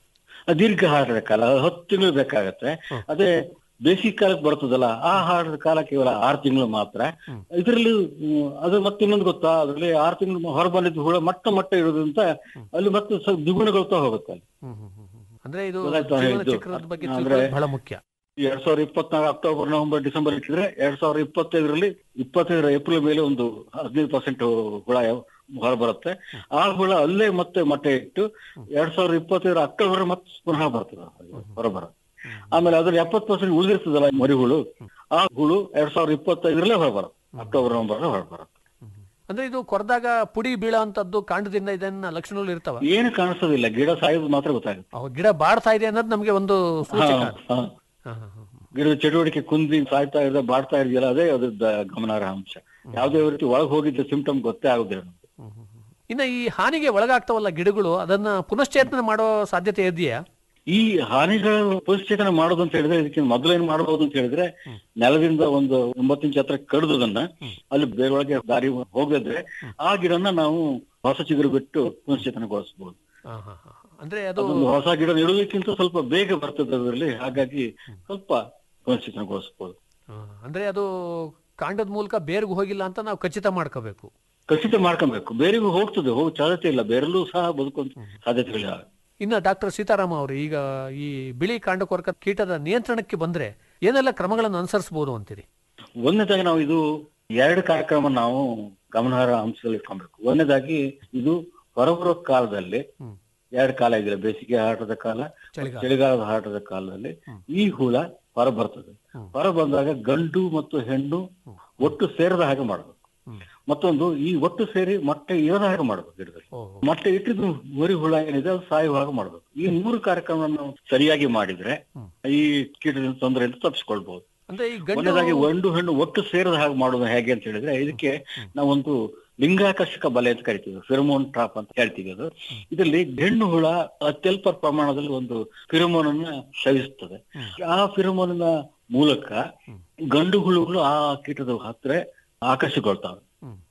ಆ ದೀರ್ಘ ಹಾರಾಟದ ಕಾಲ ಹತ್ತು ತಿಂಗಳು ಬೇಕಾಗತ್ತೆ ಅದೇ ಬೇಸಿಗೆ ಕಾಲಕ್ಕೆ ಬರ್ತದಲ್ಲ ಆ ಹಾರಾಟದ ಕಾಲ ಕೇವಲ ಆರು ತಿಂಗಳು ಮಾತ್ರ ಇದರಲ್ಲಿ ಹ್ಮ್, ಅದು ಮತ್ತೆ ಇನ್ನೊಂದು ಗೊತ್ತಾ ಅದ್ರಲ್ಲಿ ಆರು ತಿಂಗಳು ಹೊರ ಬಂದಿದ್ದು ಹುಳ ಮಟ್ಟ ಮಟ್ಟ ಇರೋದ್ರಿಂದ ಅಲ್ಲಿ ಮತ್ತೆ ಸ್ವಲ್ಪ ದ್ವಿಗುಣಗೊಳ್ತಾ ಹೋಗುತ್ತೆ ಅಲ್ಲಿ ಅಂದ್ರೆ ಇದು ಗೊತ್ತಾಯ್ತಾ ಜೀವನ ಇದು? ಚಕ್ರದ ಬಗ್ಗೆ ಅಂದ್ರೆ- ತಿಳ್ಕೊಳ್ಳೋದು ಬಹಳ ಮುಖ್ಯ ಎರಡ್ ಸಾವಿರದ ಇಪ್ಪತ್ನಾಲ್ಕು ಅಕ್ಟೋಬರ್ ನವೆಂಬರ್ ಡಿಸೆಂಬರ್ ಇಟ್ಟಿದ್ರೆ ಎರಡ್ ಸಾವಿರದ ಇಪ್ಪತ್ತೈದರಲ್ಲಿ ಇಪ್ಪತ್ತೈದರ ಏಪ್ರಿಲ್ ಮೇಲೆ ಒಂದು ಹದಿನೈದು ಪರ್ಸೆಂಟ್ ಹುಳ ಹೊರ ಬರುತ್ತೆ ಆ ಹುಳ ಅಲ್ಲೇ ಮತ್ತೆ ಮೊಟ್ಟೆ ಇಟ್ಟು ಎರಡ್ ಸಾವಿರದ ಇಪ್ಪತ್ತೈದರ ಅಕ್ಟೋಬರ್ ಮತ್ತೆ ಪುನಃ ಬರ್ತದೆ ಹೊರ ಬರುತ್ತೆ ಆಮೇಲೆ ಅದ್ರ ಎಪ್ಪತ್ತು ಪರ್ಸೆಂಟ್ ಉಳಿದಿರ್ತದಲ್ಲ ಮರಿ ಹುಳು ಆ ಹುಳು ಎರಡ್ ಸಾವಿರದ ಇಪ್ಪತ್ತೈದರಲ್ಲೇ ಹೊರ ಬರುತ್ತೆ ಅಕ್ಟೋಬರ್ ನವೆಂಬರ್ ಹೊರ ಬರುತ್ತೆ ಅಂದ್ರೆ ಇದು ಕೊರೆದಾಗ ಪುಡಿ ಬೀಳೋ ಅಂತದ್ದು ಕಾಂಡದಿಂದ ಇದನ್ನ ಲಕ್ಷಣಗಳು ಇರ್ತಾವ ಏನು ಕಾಣಿಸೋದಿಲ್ಲ ಗಿಡ ಸಾಯೋದು ಮಾತ್ರ ಗೊತ್ತಾಗುತ್ತೆ ಅವು ಗಿಡ ಬಾಡ್ತಾ ಇದೆ ಅನ್ನೋದು ನಮಗೆ ಒಂದು ಸೂಚಕ ಹಾ, ಅದು. ಹಾ. ಹಾ, ಹಾ, ಹಾ. ಗಿಡದ ಚಟುವಟಿಕೆ ಕುಂದಿ ಸಾಯ್ತಾ ಇರೋದ ಬಾಡ್ತಾ ಇದೆಯಲ್ಲ ಅದೇ ಅದ್ರದ್ದು ಗಮನಾರ್ಹ ಅಂಶ ಯಾವುದೇ ರೀತಿ ಒಳಗೆ ಹೋಗಿದ್ದ ಸಿಂಪ್ಟಮ್ ಗೊತ್ತೇ ಆಗುದಿಲ್ಲ ನಮ್ಗೆ. ಇನ್ನ ಈ ಹಾನಿಗೆ ಒಳಗಾಗ್ತಾವಲ್ಲ ಗಿಡಗಳು ಅದನ್ನ ಪುನಶ್ಚೇತನ ಮಾಡೋ ಸಾಧ್ಯತೆ ಇದೆಯಾ ಈ ಹಾನಿಗಳ ಪುನಶ್ಚೇತನ ಮಾಡೋದು ಅಂತ ಹೇಳಿದ್ರೆ ಇದಕ್ಕೆ ಮೊದಲೇನ್ ಮಾಡಬಹುದು ಅಂತ ಹೇಳಿದ್ರೆ ನೆಲದಿಂದ ಒಂದು ಒಂಬತ್ತು ಇಂಚ್ ಹತ್ರ ಕಡಿದದನ್ನ ಅಲ್ಲಿ ಬೇರೊಳಗೆ ದಾರಿ ಹೋಗಿದ್ರೆ ಆ ಗಿಡನ ನಾವು ಹೊಸ ಚಿಗುರು ಬಿಟ್ಟು ಪುನಶ್ಚೇತನಗೊಳಿಸಬಹುದು ಹಾ, ಹಾ, ಹಾ. ಅಂದ್ರೆ ಅದು ಅದೊಂದು ಹೊಸ ಗಿಡ ನೆಡುವುದಕ್ಕಿಂತ ಸ್ವಲ್ಪ ಬೇಗ ಬರ್ತದೆ ಅದರಲ್ಲಿ ಹಾಗಾಗಿ ಸ್ವಲ್ಪ ಪುನಶ್ಚೇತನಗೊಳಿಸಬಹುದು ಹಾ, ಅಂದ್ರೆ ಅದು ಕಾಂಡದ ಮೂಲಕ ಬೇರ್ಗೂ ಹೋಗಿಲ್ಲ ಅಂತ ನಾವು ಖಚಿತ ಮಾಡ್ಕೋಬೇಕು ಖಚಿತ ಮಾಡ್ಕೊಬೇಕು ಬೇರೆಗೂ ಹೋಗ್ತದೆ ಹೋಗೋ ಸಾಧ್ಯತೆ ಇಲ್ಲ ಬೇರೆಲ್ಲೂ ಸಹ ಬದುಕುವಂತ ಸಾಧ್ಯತೆಗಳಿವೆ ಇನ್ನು ಡಾಕ್ಟರ್ ಸೀತಾರಾಮ ಅವರು ಈಗ ಈ ಬಿಳಿ ಕಾಂಡಕೊರಕ ಕೀಟದ ನಿಯಂತ್ರಣಕ್ಕೆ ಬಂದ್ರೆ ಏನೆಲ್ಲ ಕ್ರಮಗಳನ್ನು ಅನುಸರಿಸಬಹುದು ಅಂತೀರಿ ಒಂದನೇದಾಗಿ ನಾವು ಇದು ಎರಡು ಕಾರ್ಯಕ್ರಮ ನಾವು ಗಮನಾರ್ಹ ಅಂಶದಲ್ಲಿ ಇಟ್ಕೊಬೇಕು ಒಂದನೇದಾಗಿ ಇದು ಹೊರಬರೋ ಕಾಲದಲ್ಲಿ ಎರಡು ಕಾಲ ಇದೆ ಬೇಸಿಗೆ ಆಟದ ಕಾಲ ಚಳಿಗಾಲ. ಚಳಿಗಾಲದ ಆಟದ ಕಾಲದಲ್ಲಿ ಈ ಹುಳ ಹೊರ ಬರ್ತದೆ ಹೊರ ಬಂದಾಗ ಗಂಡು ಮತ್ತು ಹೆಣ್ಣು ಒಟ್ಟು ಸೇರದ ಹಾಗೆ ಮಾಡಬೇಕು ಮತ್ತೊಂದು ಈ ಒಟ್ಟು ಸೇರಿ ಮೊಟ್ಟೆ ಇರದ ಹಾಗೆ ಮಾಡಬೇಕು ಗಿಡದಲ್ಲಿ ಮೊಟ್ಟೆ ಇಟ್ಟಿದ್ದು ಮರಿ ಹುಳ ಏನಿದೆ ಅದು ಸಾಯುವ ಹಾಗೆ ಮಾಡಬೇಕು ಈ ಮೂರು ಕಾರ್ಯಕ್ರಮ ನಾವು ಸರಿಯಾಗಿ ಮಾಡಿದ್ರೆ ಈ ಕೀಟದಿಂದ ತೊಂದರೆಯಿಂದ ತಪ್ಪಿಸ್ಕೊಳ್ಬಹುದು ಅಂದ್ರೆ ಈ ಗಂಡು ಒಂದನೇದಾಗಿ ಗಂಡು ಹೆಣ್ಣು ಒಟ್ಟು ಸೇರದ ಹಾಗೆ ಮಾಡೋದು ಹೇಗೆ ಅಂತ ಹೇಳಿದ್ರೆ ಇದಕ್ಕೆ ನಾವೊಂದು ಲಿಂಗಾಕರ್ಷಕ ಬಲೆ ಅಂತ ಕರಿತೀವಿ ಫಿರಮೋನ್ ಟ್ರಾಪ್ ಅಂತ ಹೇಳ್ತೀವಿ ಅದು ಇದರಲ್ಲಿ ಹೆಣ್ಣು ಹುಳ ಅತ್ಯಲ್ಪ ಪ್ರಮಾಣದಲ್ಲಿ ಒಂದು ಫಿರಮೋನ್ ಅನ್ನ ಸೇವಿಸುತ್ತದೆ ಆ ಫಿರಮೋನಿನ ಮೂಲಕ ಗಂಡು ಹುಳುಗಳು ಆ ಕೀಟದ ಹತ್ರ ಆಕರ್ಷಿಕೊಳ್ತಾವೆ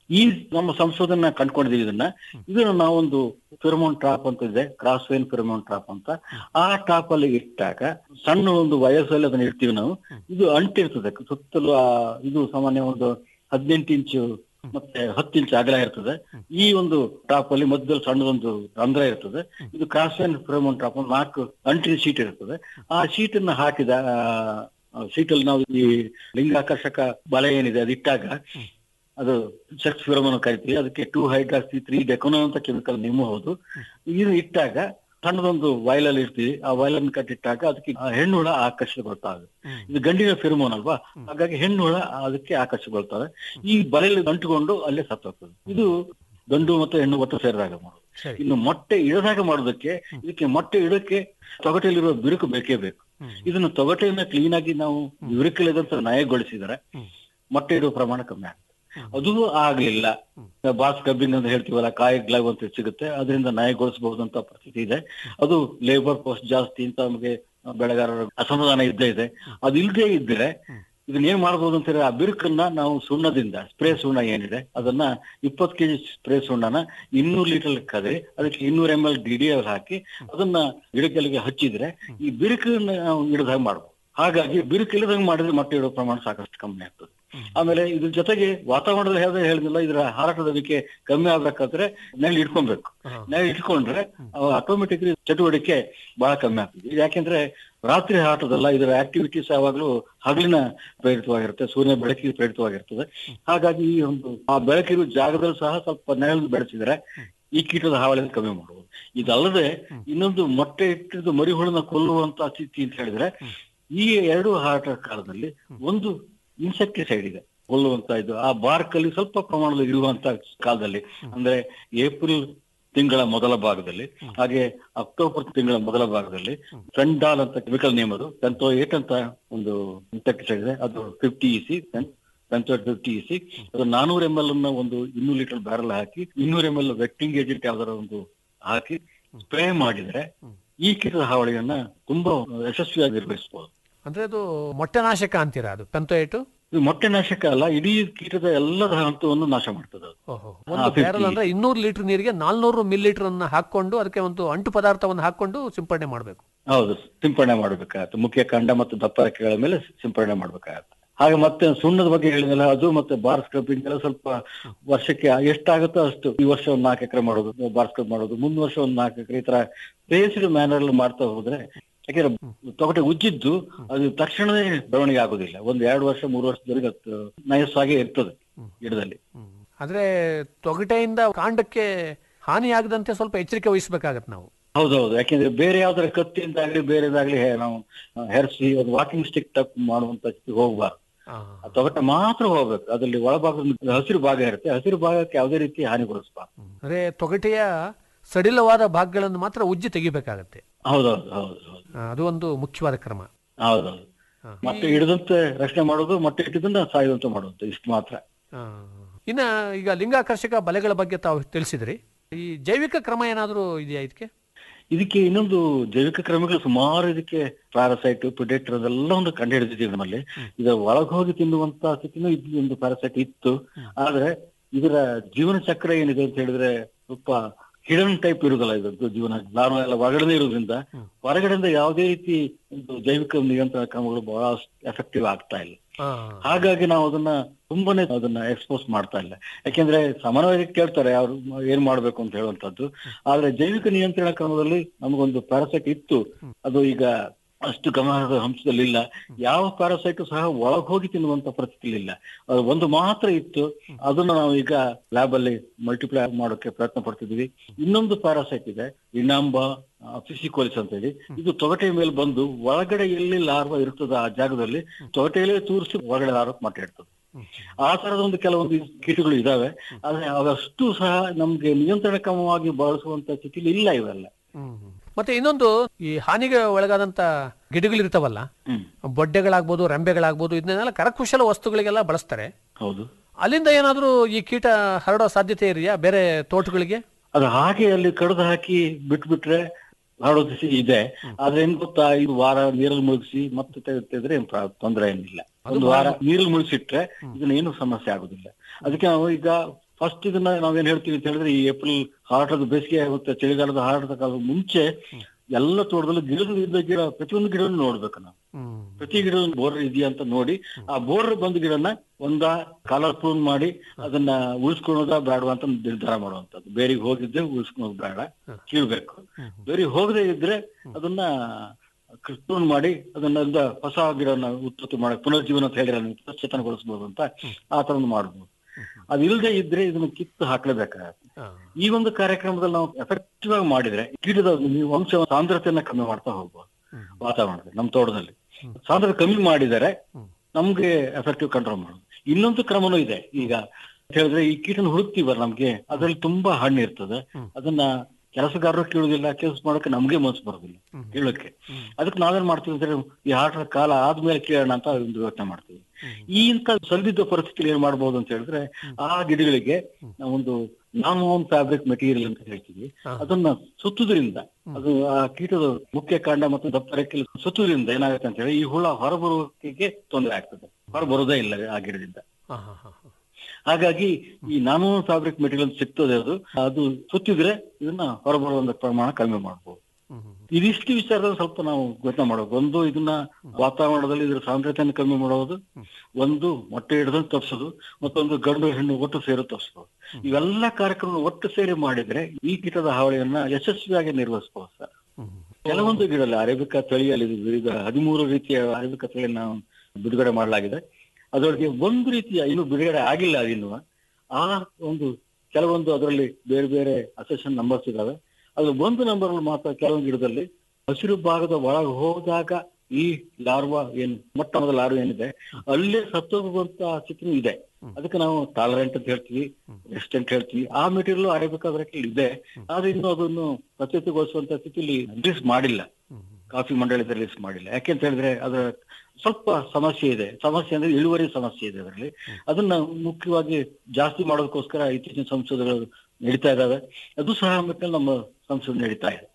ಈ ನಮ್ಮ ಸಂಶೋಧನೆ ಕಂಡ್ಕೊಂಡಿದೀವಿ ಇದನ್ನ ಇದನ್ನ ನಾವೊಂದು ಫಿರಮೋನ್ ಟ್ರಾಪ್ ಅಂತ ಇದೆ ಕ್ರಾಸ್ ವೇನ್ ಫಿರಮೋನ್ ಟ್ರಾಪ್ ಅಂತ ಆ ಟ್ರಾಪ್ ಅಲ್ಲಿ ಇಟ್ಟಾಗ ಸಣ್ಣ ಒಂದು ವಯಸ್ಸಲ್ಲಿ ಅದನ್ನ ಇಡ್ತೀವಿ ನಾವು ಇದು ಅಂಟಿರ್ತದೆ ಸುತ್ತಲೂ ಆ ಇದು ಸಾಮಾನ್ಯ ಒಂದು ಹದಿನೆಂಟು ಇಂಚು ಮತ್ತೆ ಹತ್ತು ಇಂಚು ಅಗಲ ಇರ್ತದೆ ಈ ಒಂದು ಟಾಪ್ ಅಲ್ಲಿ ಮಧ್ಯದಲ್ಲಿ ಸಣ್ಣದೊಂದು ರಂಧ್ರ ಇರ್ತದೆ ಇದು ಕ್ರಾಸ್ ವೇನ್ ಫಿರಮೋನ್ ಟ್ರಾಪ್ ಒಂದು ನಾಲ್ಕು ಅಂಟಿನ ಶೀಟ್ ಇರ್ತದೆ ಆ ಶೀಟ್ ಅನ್ನ ಹಾಕಿದ ಶೀಟ್ ಅಲ್ಲಿ ನಾವು ಈ ಲಿಂಗಾಕರ್ಷಕ ಬಲ ಏನಿದೆ ಅದು ಇಟ್ಟಾಗ ಅದು ಸೆಕ್ಸ್ ಫಿರಮೋನ್ ಕರಿತೀವಿ ಅದಕ್ಕೆ ಟೂ ಹೈಡ್ರಾಕ್ಸಿ ತ್ರೀ ಡೆಕೋನೋ ಅಂತ ಕೆಮಿಕಲ್ ನಿಮ್ಮ ಹೌದು ಇದು ಇಟ್ಟಾಗ ಸಣ್ಣದೊಂದು ವೈಲಲ್ಲಿ ಇರ್ತೀವಿ ಆ ವೈಲನ್ನು ಕಟ್ಟಿಟ್ಟಾಗ ಅದಕ್ಕೆ ಆ ಹೆಣ್ಣು ಹುಳ ಆಕರ್ಷಿತಗೊಳ್ತಾವೆ ಇದು ಗಂಡಿನ ಫಿರಮೋನ್ ಅಲ್ವಾ ಹಾಗಾಗಿ ಹೆಣ್ಣು ಹುಳ ಅದಕ್ಕೆ ಆಕರ್ಷಿತಗೊಳ್ತವೆ ಈ ಬಲೆಯಲ್ಲಿ ಅಂಟುಕೊಂಡು ಅಲ್ಲೇ ಸತ್ತೋಗ್ತದೆ ಇದು ಗಂಡು ಮತ್ತು ಹೆಣ್ಣು ಒಟ್ಟು ಸೇರಿದಾಗ ಮಾಡೋದು ಸರಿ. ಇನ್ನು ಮೊಟ್ಟೆ ಇಡದಾಗ ಮಾಡೋದಕ್ಕೆ ಇದಕ್ಕೆ ಮೊಟ್ಟೆ ಇಡಕ್ಕೆ ತೊಗಟೆಯಲ್ಲಿರುವ ಬಿರುಕು ಬೇಕೇ ಬೇಕು ಇದನ್ನು ತೊಗಟೆಯನ್ನ ಕ್ಲೀನ್ ಆಗಿ ನಾವು ಬಿರುಕಿಲ್ಲದಂತ ನಯಗೊಳಿಸಿದರೆ ಮೊಟ್ಟೆ ಇಡುವ ಪ್ರಮಾಣ ಕಮ್ಮಿ ಆಗ್ತದೆ ಅದು ಆಗ್ಲಿಲ್ಲ ಬಾಸ್ ಕಬ್ಬಿಂಗ್ ಅಂತ ಹೇಳ್ತೀವಲ್ಲ ಕಾಯಿ ಗ್ಲೈವ್ ಅಂತ ಸಿಗುತ್ತೆ ಅದರಿಂದ ನಯಗೊಳಿಸಬಹುದಂತ ಪರಿಸ್ಥಿತಿ ಇದೆ ಅದು ಲೇಬರ್ ಪೋಸ್ಟ್ ಜಾಸ್ತಿ ಅಂತ ನಮಗೆ ಬೆಳೆಗಾರರ ಅಸಮಾಧಾನ ಇದ್ದೇ ಇದೆ ಅದು ಇಲ್ಲದೆ ಇದ್ರೆ ಇದನ್ನ ಏನ್ ಮಾಡ್ಬೋದು ಅಂತ ಹೇಳಿದ್ರೆ ಆ ಬಿರುಕನ್ನ ನಾವು ಸುಣ್ಣದಿಂದ ಸ್ಪ್ರೇ ಸುಣ್ಣ ಏನಿದೆ ಅದನ್ನ ಇಪ್ಪತ್ತು ಕೆಜಿ ಸ್ಪ್ರೇ ಸುಣ್ಣನ ಇನ್ನೂರು ಲೀಟರ್ ಕದೆ ಅದಕ್ಕೆ ಇನ್ನೂರ M L D D L ಹಾಕಿ ಅದನ್ನ ಗಿಡಕ್ಕೆ ಹಚ್ಚಿದ್ರೆ ಈ ಬಿರುಕನ್ನ ನಾವು ಇಡದಾಗ ಮಾಡ್ಬೋದು ಹಾಗಾಗಿ ಬಿರುಕು ಇಲ್ಲದಂಗೆ ಮಾಡಿದ್ರೆ ಮೊಟ್ಟೆ ಇಡೋ ಪ್ರಮಾಣ ಸಾಕಷ್ಟು ಕಮ್ಮಿ ಆಗ್ತದೆ ಆಮೇಲೆ ಇದ್ರ ಜೊತೆಗೆ ವಾತಾವರಣದಲ್ಲಿ ಹೇಳ್ದೆ ಹೇಳಿದಿಲ್ಲ ಇದರ ಹಾರಾಟದ ವೇಗ ಕಮ್ಮಿ ಆಗ್ಬೇಕಾದ್ರೆ ನೆರಳು ಇಟ್ಕೊಬೇಕು ನೆರಳು ಇಟ್ಕೊಂಡ್ರೆ ಆಟೋಮೆಟಿಕ್ಲಿ ಚಟುವಟಿಕೆ ಬಹಳ ಕಮ್ಮಿ ಆಗ್ತದೆ ಇದು ಯಾಕೆಂದ್ರೆ ರಾತ್ರಿ ಹಾಟದಲ್ಲ ಇದರ ಆಕ್ಟಿವಿಟೀಸ್ ಯಾವಾಗ್ಲೂ ಹಗಲಿನ ಪ್ರೇರಿತವಾಗಿರುತ್ತೆ ಸೂರ್ಯನ ಬೆಳಕಿಗೆ ಪ್ರೇರಿತವಾಗಿರ್ತದೆ ಹಾಗಾಗಿ ಈ ಒಂದು ಆ ಬೆಳಕಿರುವ ಜಾಗದಲ್ಲಿ ಸಹ ಸ್ವಲ್ಪ ನೆರಳು ಬೆಳೆಸಿದ್ರೆ ಈ ಕೀಟದ ಹಾವಳಿಯನ್ನು ಕಮ್ಮಿ ಮಾಡಬಹುದು ಇದಲ್ಲದೆ ಇನ್ನೊಂದು ಮೊಟ್ಟೆ ಇಟ್ಟಿದ್ದು ಮರಿಹುಳನ ಕೊಲ್ಲುವಂತ ಸ್ಥಿತಿ ಅಂತ ಹೇಳಿದ್ರೆ ಈ ಎರಡು ಹಾರಾಟ ಕಾಲದಲ್ಲಿ ಒಂದು ಇನ್ಸೆಕ್ಟಿಸೈಡ್ ಇದೆ ಕೊಲ್ಲುವಂತ ಇದು ಆ ಬಾರ್ಕ್ ಅಲ್ಲಿ ಸ್ವಲ್ಪ ಪ್ರಮಾಣದಲ್ಲಿ ಇರುವಂತ ಕಾಲದಲ್ಲಿ ಅಂದ್ರೆ ಏಪ್ರಿಲ್ ತಿಂಗಳ ಮೊದಲ ಭಾಗದಲ್ಲಿ ಹಾಗೆ ಅಕ್ಟೋಬರ್ ತಿಂಗಳ ಮೊದಲ ಭಾಗದಲ್ಲಿ ಫೆಂಡಾಲ್ ಅಂತ ಕೆಮಿಕಲ್ ನೇಮ್ ಅದು ಪೆಂತೋ ಏಟ್ ಅಂತ ಒಂದು ಇನ್ಸೆಕ್ಟಿಸೈಡ್ ಇದೆ ಅದು ಫಿಫ್ಟಿ ಇ ಸಿ ಪೆಂತೋ ಫಿಫ್ಟಿ ಇ ಸಿ ಅದು ನಾನೂರ ಎಂ ಎಲ್ ಅನ್ನ ಒಂದು ಇನ್ನೂರು ಲೀಟರ್ ಬ್ಯಾರಲ್ ಹಾಕಿ ಇನ್ನೂರ ಎಂ ಎಲ್ ವೆಕ್ಟಿಂಗ್ ಏಜೆಂಟ್ ಯಾವ್ದಾರ ಒಂದು ಹಾಕಿ ಸ್ಪ್ರೇ ಮಾಡಿದ್ರೆ ಈ ಕೀಟದ ಹಾವಳಿಯನ್ನ ತುಂಬಾ ಯಶಸ್ವಿಯಾಗಿ ನಿರ್ವಹಿಸಬಹುದು ಅಂದ್ರೆ ಅದು ಮೊಟ್ಟೆ ನಾಶಕ ಅಂತೀರಾ ಅದು ಪೆಂತೋಯೇಟು ಇದು ಮೊಟ್ಟೆ ನಾಶಕ ಅಲ್ಲ ಇಡೀ ಕೀಟದ ಎಲ್ಲದ ಹಂತವನ್ನು ನಾಶ ಮಾಡ್ತದೆ ಅದು ಓಹೋ ಹಾ, ಒಂದು 50. ಬ್ಯಾರಲ್ ಅಂದ್ರೆ ಇನ್ನೂರು ಲೀಟರ್ ನೀರಿಗೆ ನಾಲ್ನೂರು ಮಿಲ್ ಲೀಟರ್ ಅನ್ನ ಹಾಕೊಂಡು ಅದಕ್ಕೆ ಒಂದು ಅಂಟು ಪದಾರ್ಥವನ್ನು ಹಾಕೊಂಡು ಸಿಂಪಡಣೆ ಮಾಡಬೇಕು ಹೌದು ಸಿಂಪಡಣೆ ಮಾಡ್ಬೇಕಾಗತ್ತೆ ಮುಖ್ಯ ಕಾಂಡ ಮತ್ತು ದಪ್ಪ ರೆಕ್ಕೆಗಳ ಮೇಲೆ ಸಿಂಪಡಣೆ ಮಾಡ್ಬೇಕಾಗತ್ತೆ ಹಾಗೆ ಮತ್ತೆ ಸುಣ್ಣದ ಬಗ್ಗೆ ಹೇಳಿದಲ್ಲ ಅದು ಮತ್ತೆ ಬಾರ್ ಸ್ಕ್ರಬ್ಬಿಂಗ್ ಎಲ್ಲ ಸ್ವಲ್ಪ ವರ್ಷಕ್ಕೆ ಎಷ್ಟಾಗುತ್ತೋ ಅಷ್ಟು ಈ ವರ್ಷ ಒಂದ್ ನಾಲ್ಕು ಎಕರೆ ಮಾಡೋದು ಬಾರ್ ಸ್ಕ್ರಬ್ ಮಾಡೋದು ಮುಂದ್ ವರ್ಷ ಒಂದ್ ನಾಲ್ಕು ಎಕರೆ ಈ ತರ ಬೇಸ್ಡ್ ಮ್ಯಾನರ್ ಮಾಡ್ತಾ ಹೋದ್ರೆ ಯಾಕೆಂದ್ರೆ ತೊಗಟೆ ಉಜ್ಜಿದ್ದು ಅದು ತಕ್ಷಣವೇ ಬೆಳವಣಿಗೆ ಆಗೋದಿಲ್ಲ ಒಂದ್ ಎರಡು ವರ್ಷ ಮೂರು ವರ್ಷದವರೆಗೆ ಅದು ನಯಸ್ಸಾಗೆ ಇರ್ತದೆ ಗಿಡದಲ್ಲಿ ಅಂದ್ರೆ ತೊಗಟೆಯಿಂದ ಕಾಂಡಕ್ಕೆ ಹಾನಿ ಆಗದಂತೆ ಸ್ವಲ್ಪ ಎಚ್ಚರಿಕೆ ವಹಿಸಬೇಕಾಗತ್ತೆ ನಾವು ಹೌದೌದು ಯಾಕೆಂದ್ರೆ ಬೇರೆ ಯಾವ್ದಾರ ಕತ್ತಿಯಿಂದ ಆಗ್ಲಿ ಬೇರೆದಾಗ್ಲಿ ಹೆ- ನಾವು ಹೆರ್ಸಿ ಒಂದು ವಾಕಿಂಗ್ ಸ್ಟಿಕ್ ಟಪ್ ಮಾಡುವಂತ ಸ್ಥಿತಿಗೆ ಹೋಗ್ಬಾರ್ದು ಆ, ಆ ತೊಗಟೆ ಮಾತ್ರ ಹೋಗ್ಬೇಕು ಅದ್ರಲ್ಲಿ ಒಳಭಾಗದ ಹಸಿರು ಭಾಗ ಇರುತ್ತೆ ಹಸಿರು ಭಾಗಕ್ಕೆ ಯಾವುದೇ ರೀತಿ ಹಾನಿಗೊಳಿಸಬಾರ್ದು ಅಂದ್ರೆ ತೊಗಟೆಯ ಸಡಿಲವಾದ ಭಾಗಗಳನ್ನು ಮಾತ್ರ ಉಜ್ಜಿ ತೆಗಿಬೇಕಾಗತ್ತೆ ಹೌದೌದು ಹೌದು ಹೌದು ಆ, ಅದು ಒಂದು ಮುಖ್ಯವಾದ ಕ್ರಮ ಹೌದೌದು ಹಾ. ಮತ್ತೆ ಹಿಡಿದಂತೆ ರಕ್ಷಣೆ ಮಾಡೋದು ಮತ್ತೆ ಇಟ್ಟಿದ್ದನ್ನ ಸಾಯುವಂತೆ ಮಾಡೋದು ಇಷ್ಟು ಮಾತ್ರ ಆ, ಇನ್ನ ಈಗ ಲಿಂಗಾಕರ್ಷಕ ಬಲೆಗಳ ಬಗ್ಗೆ ತಾವು ತಿಳಿಸಿದ್ರಿ ಈ ಜೈವಿಕ ಕ್ರಮ ಏನಾದರೂ ಇದೆಯಾ ಇದಕ್ಕೆ ಇದಕ್ಕೆ ಇನ್ನೊಂದು ಜೈವಿಕ ಕ್ರಮಗಳು ಸುಮಾರು ಇದಕ್ಕೆ ಪ್ಯಾರಸೈಟ್ ಪ್ರಿಡೇಟರ್ ಅದೆಲ್ಲ ಒಂದು ಕಂಡು ಹಿಡಿದಿದ್ದೀವಿ ನಮ್ಮಲ್ಲಿ ಇದರ ಒಳಗೆ ಹೋಗಿ ತಿನ್ನುವಂತ ಸ್ಥಿತಿನೂ ಇದು ಒಂದು ಪ್ಯಾರಸೈಟ್ ಇತ್ತು ಆದ್ರೆ ಇದರ ಜೀವನ ಚಕ್ರ ಏನಿದೆ ಅಂತ ಹೇಳಿದ್ರೆ ಸ್ವಲ್ಪ ಹಿಡನ್ ಟೈಪ್ ಇರುದಲ್ಲ ಇದರದ್ದು ಜೀವನ ನಾನು ಎಲ್ಲ ಹೊರಗಡೆ ಇರೋದ್ರಿಂದ ಹೊರಗಡೆಯಿಂದ ಯಾವುದೇ ರೀತಿ ಒಂದು ಜೈವಿಕ ನಿಯಂತ್ರಣ ಕ್ರಮಗಳು ಬಹಳ ಎಫೆಕ್ಟಿವ್ ಆಗ್ತಾ ಇಲ್ಲ ಆ, ಹಾಗಾಗಿ ನಾವು ಅದನ್ನ ತುಂಬಾನೇ ಅದನ್ನ ಎಕ್ಸ್ಪೋಸ್ ಮಾಡ್ತಾ ಇಲ್ಲ ಯಾಕೆಂದ್ರೆ ಸಾಮಾನ್ಯವಾಗಿ ಕೇಳ್ತಾರೆ ಅವ್ರು ಏನ್ ಮಾಡ್ಬೇಕು ಅಂತ ಹೇಳುವಂತದ್ದು ಆದ್ರೆ ಜೈವಿಕ ನಿಯಂತ್ರಣ ಕ್ರಮದಲ್ಲಿ ನಮಗೊಂದು ಪ್ಯಾರಾಸೈಟ್ ಇತ್ತು ಅದು ಈಗ ಅಷ್ಟು ಗಮನದ ಹಂಸದಲ್ಲಿ ಇಲ್ಲ ಯಾವ ಪ್ಯಾರಾಸೈಟ್ ಸಹ ಒಳಗ್ ಹೋಗಿ ತಿನ್ನುವಂತ ಪರಿಸ್ಥಿತಿ ಇಲ್ಲ ಅದು ಒಂದು ಮಾತ್ರ ಇತ್ತು ಅದನ್ನ ನಾವು ಈಗ ಲ್ಯಾಬ್ ಅಲ್ಲಿ ಮಲ್ಟಿಪ್ಲೈ ಮಾಡೋಕೆ ಪ್ರಯತ್ನ ಪಡ್ತಿದೀವಿ ಇನ್ನೊಂದು ಪ್ಯಾರಾಸೈಟ್ ಇದೆ ಇನಾಂಬ ಫಿಸಿಕೋಲಿಸ್ ಅಂತ ಹೇಳಿ ಇದು ತೊಗಟೆಯ ಮೇಲೆ ಬಂದು ಒಳಗಡೆ ಎಲ್ಲಿ ಲಾರ್ವ ಇರ್ತದ ಆ ಜಾಗದಲ್ಲಿ ತೊಗಟೆಯಲ್ಲೇ ತೂರಿಸಿ ಒಳಗಡೆ ಲಾರ್ವ ಮಾತಾಡ್ತದೆ ಆ ತರದ ಒಂದು ಕೆಲವೊಂದು ಕೀಟಗಳು ಇದಾವೆ ಆದ್ರೆ ಅವಷ್ಟು ಸಹ ನಮ್ಗೆ ನಿಯಂತ್ರಣ ಕ್ರಮವಾಗಿ ಬಳಸುವಂತ ಸ್ಥಿತಿಲಿ ಇಲ್ಲ ಇವೆಲ್ಲ ಹ್ಮ್. ಮತ್ತೆ ಇನ್ನೊಂದು ಈ ಹಾನಿಗೆ ಒಳಗಾದಂತ ಗಿಡಗಳಿರ್ತಾವಲ್ಲ ಹ್ಮ್ ಬೊಡ್ಡೆಗಳಾಗ್ಬೋದು ರೆಂಬೆಗಳಾಗ್ಬೋದು ಇದನ್ನೆಲ್ಲ ಕರಕುಶಲ ವಸ್ತುಗಳಿಗೆಲ್ಲ ಬಳಸ್ತಾರೆ ಹೌದು ಅಲ್ಲಿಂದ ಏನಾದರೂ ಈ ಕೀಟ ಹರಡೋ ಸಾಧ್ಯತೆ ಇದೆಯಾ ಬೇರೆ ತೋಟಗಳಿಗೆ ಅದು ಹಾಗೆ ಅಲ್ಲಿ ಕಡ್ದು ಹಾಕಿ ಬಿಟ್ಬಿಟ್ರೆ ಹರಡೋದು ಇದೆ ಆದ್ರೆ ಏನ್ ಗೊತ್ತಾ ಇದು ವಾರ ನೀರಲ್ಲಿ ಮುಳುಗಿಸಿ ಮತ್ತೆ ತೆಗೆದಿದ್ರೆ ಏನ್ ಪ್ರ- ತೊಂದ್ರೆ ಏನಿಲ್ಲ ಒಂದು ವಾರ ನೀರಲ್ಲಿ ಮುಳುಗಿಸಿಟ್ರೆ ಇದನ್ನ ಏನು ಸಮಸ್ಯೆ ಆಗುದಿಲ್ಲ ಅದಕ್ಕೆ ನಾವು ಈಗ ಫಸ್ಟ್ ಇದನ್ನ ನಾವೇನ್ ಹೇಳ್ತೀವಿ ಅಂತ ಹೇಳಿದ್ರೆ ಈ ಏಪ್ರಿಲ್ ಹಾರಾಟದ ಬೇಸಿಗೆ ಆಗುತ್ತೆ ಚಳಿಗಾಲದ ಹಾರಾಟದ ಕಾಲದ ಮುಂಚೆ ಎಲ್ಲ ತೋಟದಲ್ಲೂ ಗಿಡದ ಗಿಡ ಪ್ರತಿಯೊಂದು ಗಿಡವನ್ನು ನೋಡ್ಬೇಕು ನಾವು ಹ್ಮ್ ಪ್ರತಿ ಗಿಡ ಬೋರ್ ಇದೆಯಾ ಅಂತ ನೋಡಿ ಆ ಬೋರ್ ಬಂದ ಗಿಡನ ಒಂದ ಕಾಲರ್ ಪ್ರೂನ್ ಮಾಡಿ ಅದನ್ನ ಉಳಿಸ್ಕೊಳ್ಳೋದ ಬೇಡವಾ ಅಂತ ನಿರ್ಧಾರ ಮಾಡುವಂತದ್ದು ಬೇರಿಗೆ ಹೋಗಿದ್ದೆ ಉಳಿಸ್ಕೊಳ್ಳೋದು ಬೇಡ ಕೀಳ್ಬೇಕು ಬೇರಿಗೆ ಹೋಗದೆ ಇದ್ರೆ ಅದನ್ನ ಪ್ರೂನ್ ಮಾಡಿ ಅದನ್ನ ಒಂದ ಹೊಸ ಗಿಡನ ಉತ್ಪತ್ತಿ ಮಾಡಕ್ ಪುನರ್ಜೀವನ ಅಂತ ಹೇಳಿರ ಚೇತನಗೊಳಿಸಬಹುದು ಅಂತ ಆ ತರ ಮಾಡ್ಬೋದು ಅದಿಲ್ಲದೆ ಇದ್ರೆ ಇದನ್ನ ಕಿತ್ತು ಹಾಕ್ಲೇಬೇಕಾಗತ್ತೆ ಹಾ. ಈ ಒಂದು ಕಾರ್ಯಕ್ರಮದಲ್ಲಿ ನಾವು ಎಫೆಕ್ಟಿವ್ ಆಗಿ ಮಾಡಿದ್ರೆ ಗಿಡದ ವಂಶ ಸಾಂದ್ರತೆಯನ್ನ ಕಮ್ಮಿ ಮಾಡ್ತಾ ಹೋಗ್ಬೋದು ವಾತಾವರಣದಲ್ಲಿ ನಮ್ಮ ತೋಟದಲ್ಲಿ ಸಾಂದ್ರತೆ ಕಮ್ಮಿ ಮಾಡಿದರೆ ನಮ್ಗೆ ಎಫೆಕ್ಟಿವ್ ಕಂಟ್ರೋಲ್ ಮಾಡೋದು ಇನ್ನೊಂದು ಕ್ರಮನೂ ಇದೆ ಈಗ ಅಂತ ಹೇಳಿದ್ರೆ ಈ ಕೀಟನ ಹುಡುಕ್ತೀವಲ್ಲ ನಮ್ಗೆ ಅದ್ರಲ್ಲಿ ತುಂಬಾ ಹಣ್ಣು ಇರ್ತದೆ ಅದನ್ನ ಕೆಲಸಗಾರರು ಕೀಳುದಿಲ್ಲ ಕೆಲಸ ಮಾಡೋಕೆ ನಮ್ಗೆ ಮನಸ್ಸು ಬರೋದಿಲ್ಲ ಕೀಳಕ್ಕೆ ಅದಕ್ಕೆ ನಾವೇನ್ ಮಾಡ್ತೀವಿ ಅಂದ್ರೆ ಈ ಆಟದ ಕಾಲ ಆದ್ಮೇಲೆ ಕೇಳೋಣ ಅಂತ ಒಂದು ಯೋಚನೆ ಮಾಡ್ತೀವಿ ಈ ಇಂಥ ಸಲ್ದಿದ್ದ ಪರಿಸ್ಥಿತಿಯಲ್ಲಿ ಏನ್ ಮಾಡ್ಬೋದು ಅಂತ ಹೇಳಿದ್ರೆ ಆ ಗಿಡಗಳಿಗೆ ನಾವೊಂದು ನಾನ್ ಓನ್ ಫ್ಯಾಬ್ರಿಕ್ ಮೆಟೀರಿಯಲ್ ಅಂತ ಹೇಳ್ತೀವಿ ಅದನ್ನ ಸುತ್ತುದ್ರಿಂದ ಅದು ಆ ಕೀಟದ ಮುಖ್ಯ ಕಾಂಡ ಮತ್ತು ದಪ್ಪರಕ್ಕೆ ಸುತ್ತುದ್ರಿಂದ ಏನಾಗುತ್ತೆ ಅಂತ ಹೇಳಿ ಈ ಹುಳ ಹೊರಬರುವಿಕೆಗೆ ತೊಂದರೆ ಆಗ್ತದೆ ಹೊರಬರೋದೇ ಇಲ್ಲ ಆ ಗಿಡದಿಂದ ಹಾ, ಹಾ, ಹಾ, ಹಾ. ಹಾಗಾಗಿ ಈ ನಾನೋ ಫ್ಯಾಬ್ರಿಕ್ ಮೆಟೀರಿಯಲ್ ಸಿಗ್ತದೆ ಅದು ಅದು ಸುತ್ತಿದ್ರೆ ಇದನ್ನ ಹೊರಬರುವಂತ ಪ್ರಮಾಣ ಕಮ್ಮಿ ಮಾಡಬಹುದು ಹ್ಮ್, ಹ್ಮ್. ಇದಿಷ್ಟು ವಿಚಾರದಲ್ಲಿ ಸ್ವಲ್ಪ ನಾವು ಯೋಚನೆ ಮಾಡಬೇಕು ಒಂದು ಇದನ್ನ ವಾತಾವರಣದಲ್ಲಿ ಇದ್ರ ಸಾಂದ್ರತೆಯನ್ನು ಕಮ್ಮಿ ಮಾಡೋದು ಒಂದು ಮೊಟ್ಟೆ ಹಿಡಿದಂತ ತಪ್ಪಿಸೋದು ಮತ್ತೊಂದು ಗಂಡು ಹೆಣ್ಣು ಒಟ್ಟು ಸೇರಿ ತಪ್ಪಿಸೋದು ಇವೆಲ್ಲ ಕಾರ್ಯಕ್ರಮ ಒಟ್ಟು ಸೇರಿ ಮಾಡಿದ್ರೆ ಈ ಕೀಟದ ಹಾವಳಿಯನ್ನ ಯಶಸ್ವಿಯಾಗಿ ನಿರ್ವಹಿಸಬಹುದು ಸರ್ ಕೆಲವೊಂದು ಗಿಡದಲ್ಲಿ ಅರೇಬಿಕಾ ತಳಿಯಲ್ಲಿ ಇದು ವಿವಿಧ ಹದಿಮೂರು ರೀತಿಯ ಅರೇಬಿಕಾ ತಳಿಯನ್ನು ನಾವು ಬಿಡುಗಡೆ ಮಾಡಲಾಗಿದೆ ಅದರೊಳಗೆ ಒಂದು ರೀತಿಯ ಇನ್ನು ಬಿಡುಗಡೆ ಆಗಿಲ್ಲ ಅದಿನ್ನು ಆ ಒಂದು ಕೆಲವೊಂದು ಅದರಲ್ಲಿ ಬೇರೆ ಬೇರೆ ಅಸೆಷನ್ ನಂಬರ್ಸ್ ಇದಾವೆ ಅದು ಒಂದು ನಂಬರ್ ಮಾತ್ರ ಕೆಲವೊಂದು ಗಿಡದಲ್ಲಿ ಹಸಿರು ಭಾಗದ ಒಳಗೆ ಹೋದಾಗ ಈ ಲಾರ್ವಾ ಏನು ಮೊಟ್ಟ ಮೊದಲ ಲಾರ್ವಾ ಏನಿದೆ ಅಲ್ಲೇ ಸತ್ತೋಗುವಂತ ಸ್ಥಿತಿ ಇದೆ ಅದಕ್ಕೆ ನಾವು ಟಾಲರೆಂಟ್ ಅಂತ ಹೇಳ್ತೀವಿ ರೆಸ್ಟೆಂಟ್ ಹೇಳ್ತೀವಿ ಆ ಮೆಟೀರಿಯಲ್ ಅರೇಬಿಕಾ ಇದೆ ಆದ್ರೆ ಇನ್ನು ಅದನ್ನು ಪ್ರತ್ಯೇಕಗೊಳಿಸುವಂತ ಸ್ಥಿತಿಯಲ್ಲಿ ರಿಲೀಸ್ ಮಾಡಿಲ್ಲ ಕಾಫಿ ಮಂಡಳಿ ರಿಲೀಸ್ ಮಾಡಿಲ್ಲ ಯಾಕೆಂತ ಹೇಳಿದ್ರೆ ಅದರ ಸ್ವಲ್ಪ ಸಮಸ್ಯೆ ಇದೆ ಸಮಸ್ಯೆ ಅಂದ್ರೆ ಇಳುವರಿ ಸಮಸ್ಯೆ ಇದೆ ಅದರಲ್ಲಿ ಅದನ್ನ ಮುಖ್ಯವಾಗಿ ಜಾಸ್ತಿ ಮಾಡೋದಕ್ಕೋಸ್ಕರ ಇತ್ತೀಚಿನ ಸಂಶೋಧನೆಗಳು ನಡೀತಾ ಇದಾವೆ ಅದು ಸಹ ನಿಟ್ಟಿನಲ್ಲಿ ನಮ್ಮ ಸಂಶೋಧನೆ ನಡೀತಾ ಇದೆ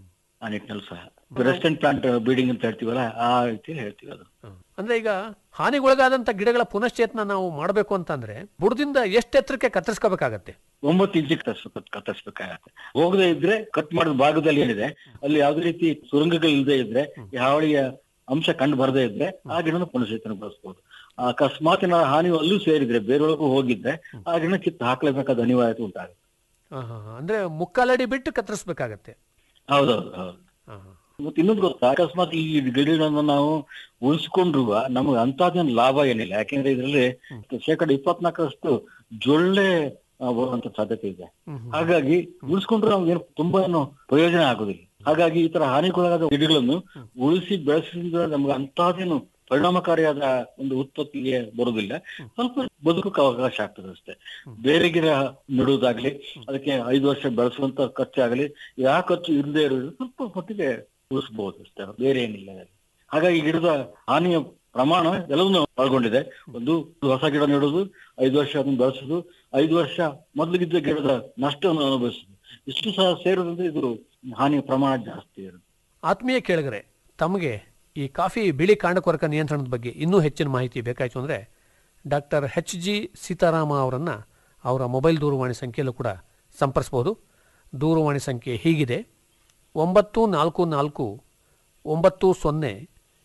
ಆ ನಿಟ್ಟಿನಲ್ಲಿ ಸಹ ರೆಸ್ಟೆಂಟ್ ಪ್ಲಾಂಟ್ ಬೀಡಿಂಗ್ ಅಂತ ಹೇಳ್ತೀವಲ್ಲ ಆ ರೀತಿ ಹೇಳ್ತೀವಿ ಅದು ಅಂದ್ರೆ ಈಗ ಹಾನಿಗೊಳಗಾದಂತ ಗಿಡಗಳ ಪುನಶ್ಚೇತನ ನಾವು ಮಾಡಬೇಕು ಅಂತಂದ್ರೆ ಬುಡದಿಂದ ಎಷ್ಟು ಎತ್ತರಕ್ಕೆ ಕತ್ತರಿಸ್ಕೋಬೇಕಾಗತ್ತೆ ಒಂಬತ್ತು ಇಂಚಿಗೆ ಕತ್ತರಿಸ್ಬೇಕು ಕತ್ತರಿಸ್ಬೇಕಾಗತ್ತೆ ಹೋಗದೆ ಇದ್ರೆ ಕಟ್ ಮಾಡಿದ ಭಾಗದಲ್ಲಿ ಏನಿದೆ ಅಲ್ಲಿ ಯಾವುದೇ ರೀತಿ ಸುರಂಗಗಳು ಇಲ್ಲದೆ ಇದ್ರೆ ಈ ಹಾವಳಿಯ ಅಂಶ ಕಂಡು ಬರದೇ ಇದ್ರೆ ಆ ಗಿಡನ ಪುನಶ್ಚೇತನಗೊಳಿಸಬಹುದು ಅಕಸ್ಮಾತ್ ಏನಾದ್ರು ಹಾನಿ ಅಲ್ಲೂ ಸೇರಿದ್ರೆ ಬೇರೊಳಗೂ ಹೋಗಿದ್ರೆ ಆ ಗಿಡ ಕಿತ್ತು ಹಾಕ್ಲೇಬೇಕಾದ ಅನಿವಾರ್ಯತೆ ಉಂಟಾಗುತ್ತೆ ಹಾ, ಹಾ, ಹಾ. ಅಂದ್ರೆ ಮುಕ್ಕಾಲಡಿ ಬಿಟ್ಟು ಕತ್ತರಿಸ್ಬೇಕಾಗತ್ತೆ ಹೌದೌದು ಹೌದು ಹಾ, ಹಾ. ಮತ್ತೆ ಇನ್ನೊಂದು ಗೊತ್ತಾ ಅಕಸ್ಮಾತ್ ಈ ಗಿಡಗಳನ್ನ ನಾವು ಉಳಿಸ್ಕೊಂಡ್ರು ನಮಗೆ ಅಂತದೇನು ಲಾಭ ಏನಿಲ್ಲ ಯಾಕೆಂದ್ರೆ ಇದರಲ್ಲಿ ಶೇಕಡ ಇಪ್ಪತ್ನಾಲ್ಕರಷ್ಟು ಜೊಳ್ಳೆ ಆ, ಬರುವಂತ ಸಾಧ್ಯತೆ ಇದೆ ಹಾಗಾಗಿ ಉಳಿಸ್ಕೊಂಡ್ರೆ ನಮ್ಗೆ ಏನು ತುಂಬಾ ಏನು ಪ್ರಯೋಜನ ಆಗುದಿಲ್ಲ ಹಾಗಾಗಿ ಈ ತರ ಹಾನಿಗೊಳಗಾದ ಗಿಡಗಳನ್ನು ಉಳಿಸಿ ಬೆಳೆಸಿದ್ರೆ ನಮ್ಗೆ ಅಂತಹದೇನು ಪರಿಣಾಮಕಾರಿಯಾದ ಒಂದು ಉತ್ಪತ್ತಿಗೆ ಬರುವುದಿಲ್ಲ ಸ್ವಲ್ಪ ಬದುಕಕ್ಕೆ ಅವಕಾಶ ಆಗ್ತದೆ ಅಷ್ಟೇ ಬೇರೆ ಗಿಡ ನೆಡುವುದಾಗ್ಲಿ ಅದಕ್ಕೆ ಐದು ವರ್ಷ ಬೆಳೆಸುವಂತ ಖರ್ಚಾಗಲಿ ಯಾವ ಖರ್ಚು ಇಲ್ಲದೆ ಇರೋದು ಸ್ವಲ್ಪ ಮಟ್ಟಿಗೆ ಉಳಿಸಬಹುದು ಅಷ್ಟೇ ಬೇರೆ ಏನಿಲ್ಲ ಅದರಲ್ಲಿ. ಹಾಗಾಗಿ ಗಿಡದ ಹಾನಿಯ ಪ್ರಮಾಣ ಎಲ್ಲವನ್ನೂ ಒಳಗೊಂಡಿದೆ ಒಂದು ಹೊಸ ಗಿಡ ನೆಡೋದು ಐದು ವರ್ಷ ಅದನ್ನು ಬೆಳೆಸೋದು ಐದು ವರ್ಷ ಮೊದಲಿಗಿದ್ದ ಗಿಡದ ನಷ್ಟವನ್ನು ಅನುಭವಿಸೋದು ಇಷ್ಟು ಸಹ ಸೇರೋದ್ರಿಂದ ಇದು ಹಾನಿಯ ಪ್ರಮಾಣ ಜಾಸ್ತಿ ಇರುತ್ತೆ ಆತ್ಮೀಯ ಕೇಳಿಗರೆ ತಮಗೆ ಈ ಕಾಫಿ ಬಿಳಿ ಕಾಂಡಕೊರಕ ನಿಯಂತ್ರಣದ ಬಗ್ಗೆ ಇನ್ನೂ ಹೆಚ್ಚಿನ ಮಾಹಿತಿ ಬೇಕಾಯಿತು ಅಂದರೆ ಡಾಕ್ಟರ್ ಎಚ್ ಜಿ ಸೀತಾರಾಮ ಅವರನ್ನು ಅವರ ಮೊಬೈಲ್ ದೂರವಾಣಿ ಸಂಖ್ಯೆಯಲ್ಲೂ ಕೂಡ ಸಂಪರ್ಸ್ಬೋದು ದೂರವಾಣಿ ಸಂಖ್ಯೆ ಹೀಗಿದೆ ಒಂಬತ್ತು ನಾಲ್ಕು ನಾಲ್ಕು ಒಂಬತ್ತು ಸೊನ್ನೆ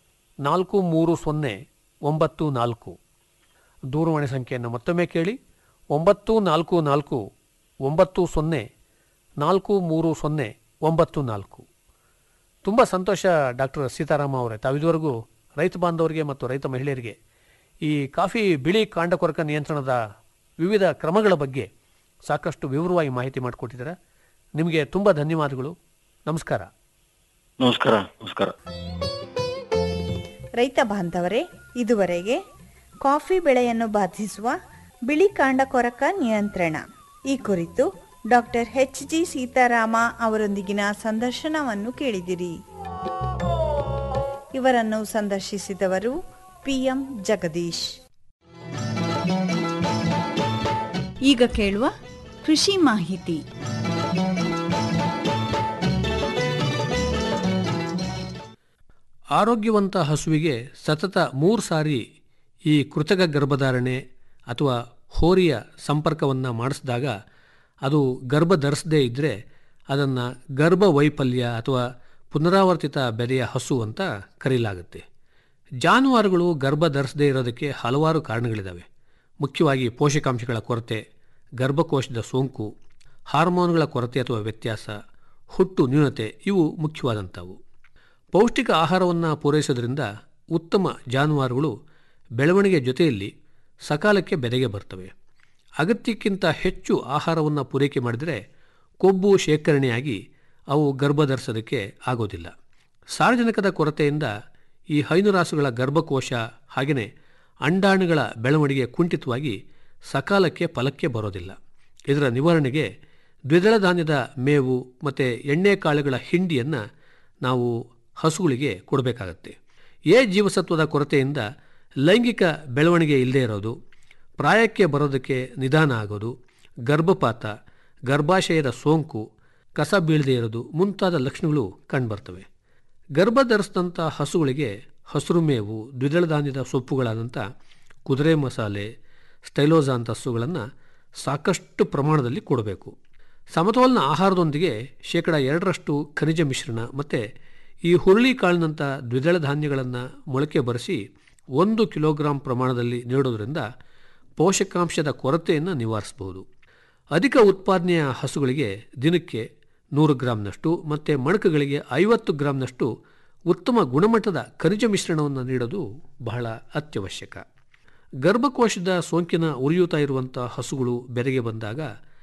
ನಾಲ್ಕು ಮೂರು ಸೊನ್ನೆ ಒಂಬತ್ತು ನಾಲ್ಕು ದೂರವಾಣಿ ಸಂಖ್ಯೆಯನ್ನು ಮತ್ತೊಮ್ಮೆ ಕೇಳಿ ಒಂಬತ್ತು ನಾಲ್ಕು ನಾಲ್ಕು ಒಂಬತ್ತು ಸೊನ್ನೆ ನಾಲ್ಕು ಮೂರು ಸೊನ್ನೆ ಒಂಬತ್ತು ನಾಲ್ಕು ತುಂಬ ಸಂತೋಷ ಡಾಕ್ಟರ್ ಸೀತಾರಾಮ ಅವರೇ ತಾವಿದುವರೆಗೂ ರೈತ ಬಾಂಧವರಿಗೆ ಮತ್ತು ರೈತ ಮಹಿಳೆಯರಿಗೆ ಈ ಕಾಫಿ ಬಿಳಿ ಕಾಂಡಕೊರಕ ನಿಯಂತ್ರಣದ ವಿವಿಧ ಕ್ರಮಗಳ ಬಗ್ಗೆ ಸಾಕಷ್ಟು ವಿವರವಾಗಿ ಮಾಹಿತಿ ಮಾಡಿಕೊಟ್ಟಿದ್ದೀರಾ ನಿಮಗೆ ತುಂಬ ಧನ್ಯವಾದಗಳು ನಮಸ್ಕಾರ ನಮಸ್ಕಾರ ನಮಸ್ಕಾರ ರೈತ ಬಾಂಧವರೇ ಇದುವರೆಗೆ ಕಾಫಿ ಬೆಳೆಯನ್ನು ಬಾಧಿಸುವ ಬಿಳಿ ಕಾಂಡ ಕೊರಕ ನಿಯಂತ್ರಣ ಈ ಕುರಿತು ಡಾಕ್ಟರ್ ಎಚ್ ಜಿ ಸೀತಾರಾಮ ಅವರೊಂದಿಗಿನ ಸಂದರ್ಶನವನ್ನು ಕೇಳಿದಿರಿ ಇವರನ್ನು ಸಂದರ್ಶಿಸಿದವರು ಪಿಎಂ ಜಗದೀಶ್ ಈಗ ಕೇಳುವ ಕೃಷಿ ಮಾಹಿತಿ ಆರೋಗ್ಯವಂತ ಹಸುವಿಗೆ ಸತತ ಮೂರು ಸಾರಿ ಈ ಕೃತಕ ಗರ್ಭಧಾರಣೆ ಅಥವಾ ಹೋರಿಯ ಸಂಪರ್ಕವನ್ನು ಮಾಡಿಸಿದಾಗ ಅದು ಗರ್ಭ ಧರಿಸದೇ ಇದ್ದರೆ ಅದನ್ನು ಗರ್ಭ ವೈಫಲ್ಯ ಅಥವಾ ಪುನರಾವರ್ತಿತ ಬೆಲೆಯ ಹಸು ಅಂತ ಕರೆಯಲಾಗುತ್ತೆ ಜಾನುವಾರುಗಳು ಗರ್ಭ ಧರಿಸದೇ ಇರೋದಕ್ಕೆ ಹಲವಾರು ಕಾರಣಗಳಿದ್ದಾವೆ ಮುಖ್ಯವಾಗಿ ಪೋಷಕಾಂಶಗಳ ಕೊರತೆ ಗರ್ಭಕೋಶದ ಸೋಂಕು ಹಾರ್ಮೋನ್ಗಳ ಕೊರತೆ ಅಥವಾ ವ್ಯತ್ಯಾಸ ಹುಟ್ಟು ನ್ಯೂನತೆ ಇವು ಮುಖ್ಯವಾದಂಥವು ಪೌಷ್ಟಿಕ ಆಹಾರವನ್ನು ಪೂರೈಸೋದ್ರಿಂದ ಉತ್ತಮ ಜಾನುವಾರುಗಳು ಬೆಳವಣಿಗೆ ಜೊತೆಯಲ್ಲಿ ಸಕಾಲಕ್ಕೆ ಬೆಲೆಗೆ ಬರ್ತವೆ ಅಗತ್ಯಕ್ಕಿಂತ ಹೆಚ್ಚು ಆಹಾರವನ್ನು ಪೂರೈಕೆ ಮಾಡಿದರೆ ಕೊಬ್ಬು ಶೇಖರಣೆಯಾಗಿ ಅವು ಗರ್ಭ ಧರಿಸೋದಕ್ಕೆ ಆಗೋದಿಲ್ಲ ಸಾರ್ವಜನಿಕದ ಕೊರತೆಯಿಂದ ಈ ಹೈನುರಾಸುಗಳ ಗರ್ಭಕೋಶ ಹಾಗೆಯೇ ಅಂಡಾಣುಗಳ ಬೆಳವಣಿಗೆ ಕುಂಠಿತವಾಗಿ ಸಕಾಲಕ್ಕೆ ಫಲಕ್ಕೆ ಬರೋದಿಲ್ಲ ಇದರ ನಿವಾರಣೆಗೆ ದ್ವಿದಳ ಧಾನ್ಯದ ಮೇವು ಮತ್ತು ಎಣ್ಣೆ ಕಾಳುಗಳ ಹಿಂಡಿಯನ್ನು ನಾವು ಹಸುಗಳಿಗೆ ಕೊಡಬೇಕಾಗತ್ತೆ ಎ ಜೀವಸತ್ವದ ಕೊರತೆಯಿಂದ ಲೈಂಗಿಕ ಬೆಳವಣಿಗೆ ಇಲ್ಲದೇ ಇರೋದು ಪ್ರಾಯಕ್ಕೆ ಬರೋದಕ್ಕೆ ನಿಧಾನ ಆಗೋದು ಗರ್ಭಪಾತ ಗರ್ಭಾಶಯದ ಸೋಂಕು ಕಸ ಬೀಳದೇ ಇರೋದು ಮುಂತಾದ ಲಕ್ಷಣಗಳು ಕಂಡುಬರ್ತವೆ ಗರ್ಭ ಧರಿಸಿದಂಥ ಹಸುಗಳಿಗೆ ಹಸಿರು ಮೇವು ದ್ವಿದಳ ಧಾನ್ಯದ ಸೊಪ್ಪುಗಳಾದಂಥ ಕುದುರೆ ಮಸಾಲೆ ಸ್ಟೈಲೋಜಾ ಅಂತ ಹಸುಗಳನ್ನು ಸಾಕಷ್ಟು ಪ್ರಮಾಣದಲ್ಲಿ ಕೊಡಬೇಕು ಸಮತೋಲನ ಆಹಾರದೊಂದಿಗೆ ಶೇಕಡ ಎರಡರಷ್ಟು ಖನಿಜ ಮಿಶ್ರಣ ಮತ್ತು ಈ ಹುರುಳಿ ಕಾಳಿನಂಥ ದ್ವಿದಳ ಧಾನ್ಯಗಳನ್ನು ಮೊಳಕೆ ಬರೆಸಿ ಒಂದು ಕಿಲೋಗ್ರಾಂ ಪ್ರಮಾಣದಲ್ಲಿ ನೀಡೋದರಿಂದ ಪೋಷಕಾಂಶದ ಕೊರತೆಯನ್ನು ನಿವಾರಿಸಬಹುದು ಅಧಿಕ ಉತ್ಪಾದನೆಯ ಹಸುಗಳಿಗೆ ದಿನಕ್ಕೆ ನೂರು ಗ್ರಾಂನಷ್ಟು ಮತ್ತು ಮಣಕಗಳಿಗೆ ಐವತ್ತು ಗ್ರಾಂನಷ್ಟು ಉತ್ತಮ ಗುಣಮಟ್ಟದ ಖನಿಜ ಮಿಶ್ರಣವನ್ನು ನೀಡೋದು ಬಹಳ ಅತ್ಯವಶ್ಯಕ ಗರ್ಭಕೋಶದ ಸೋಂಕಿನ ಉರಿಯೂತ ಇರುವಂಥ ಹಸುಗಳು ಬೆರೆಗೆ ಬಂದಾಗ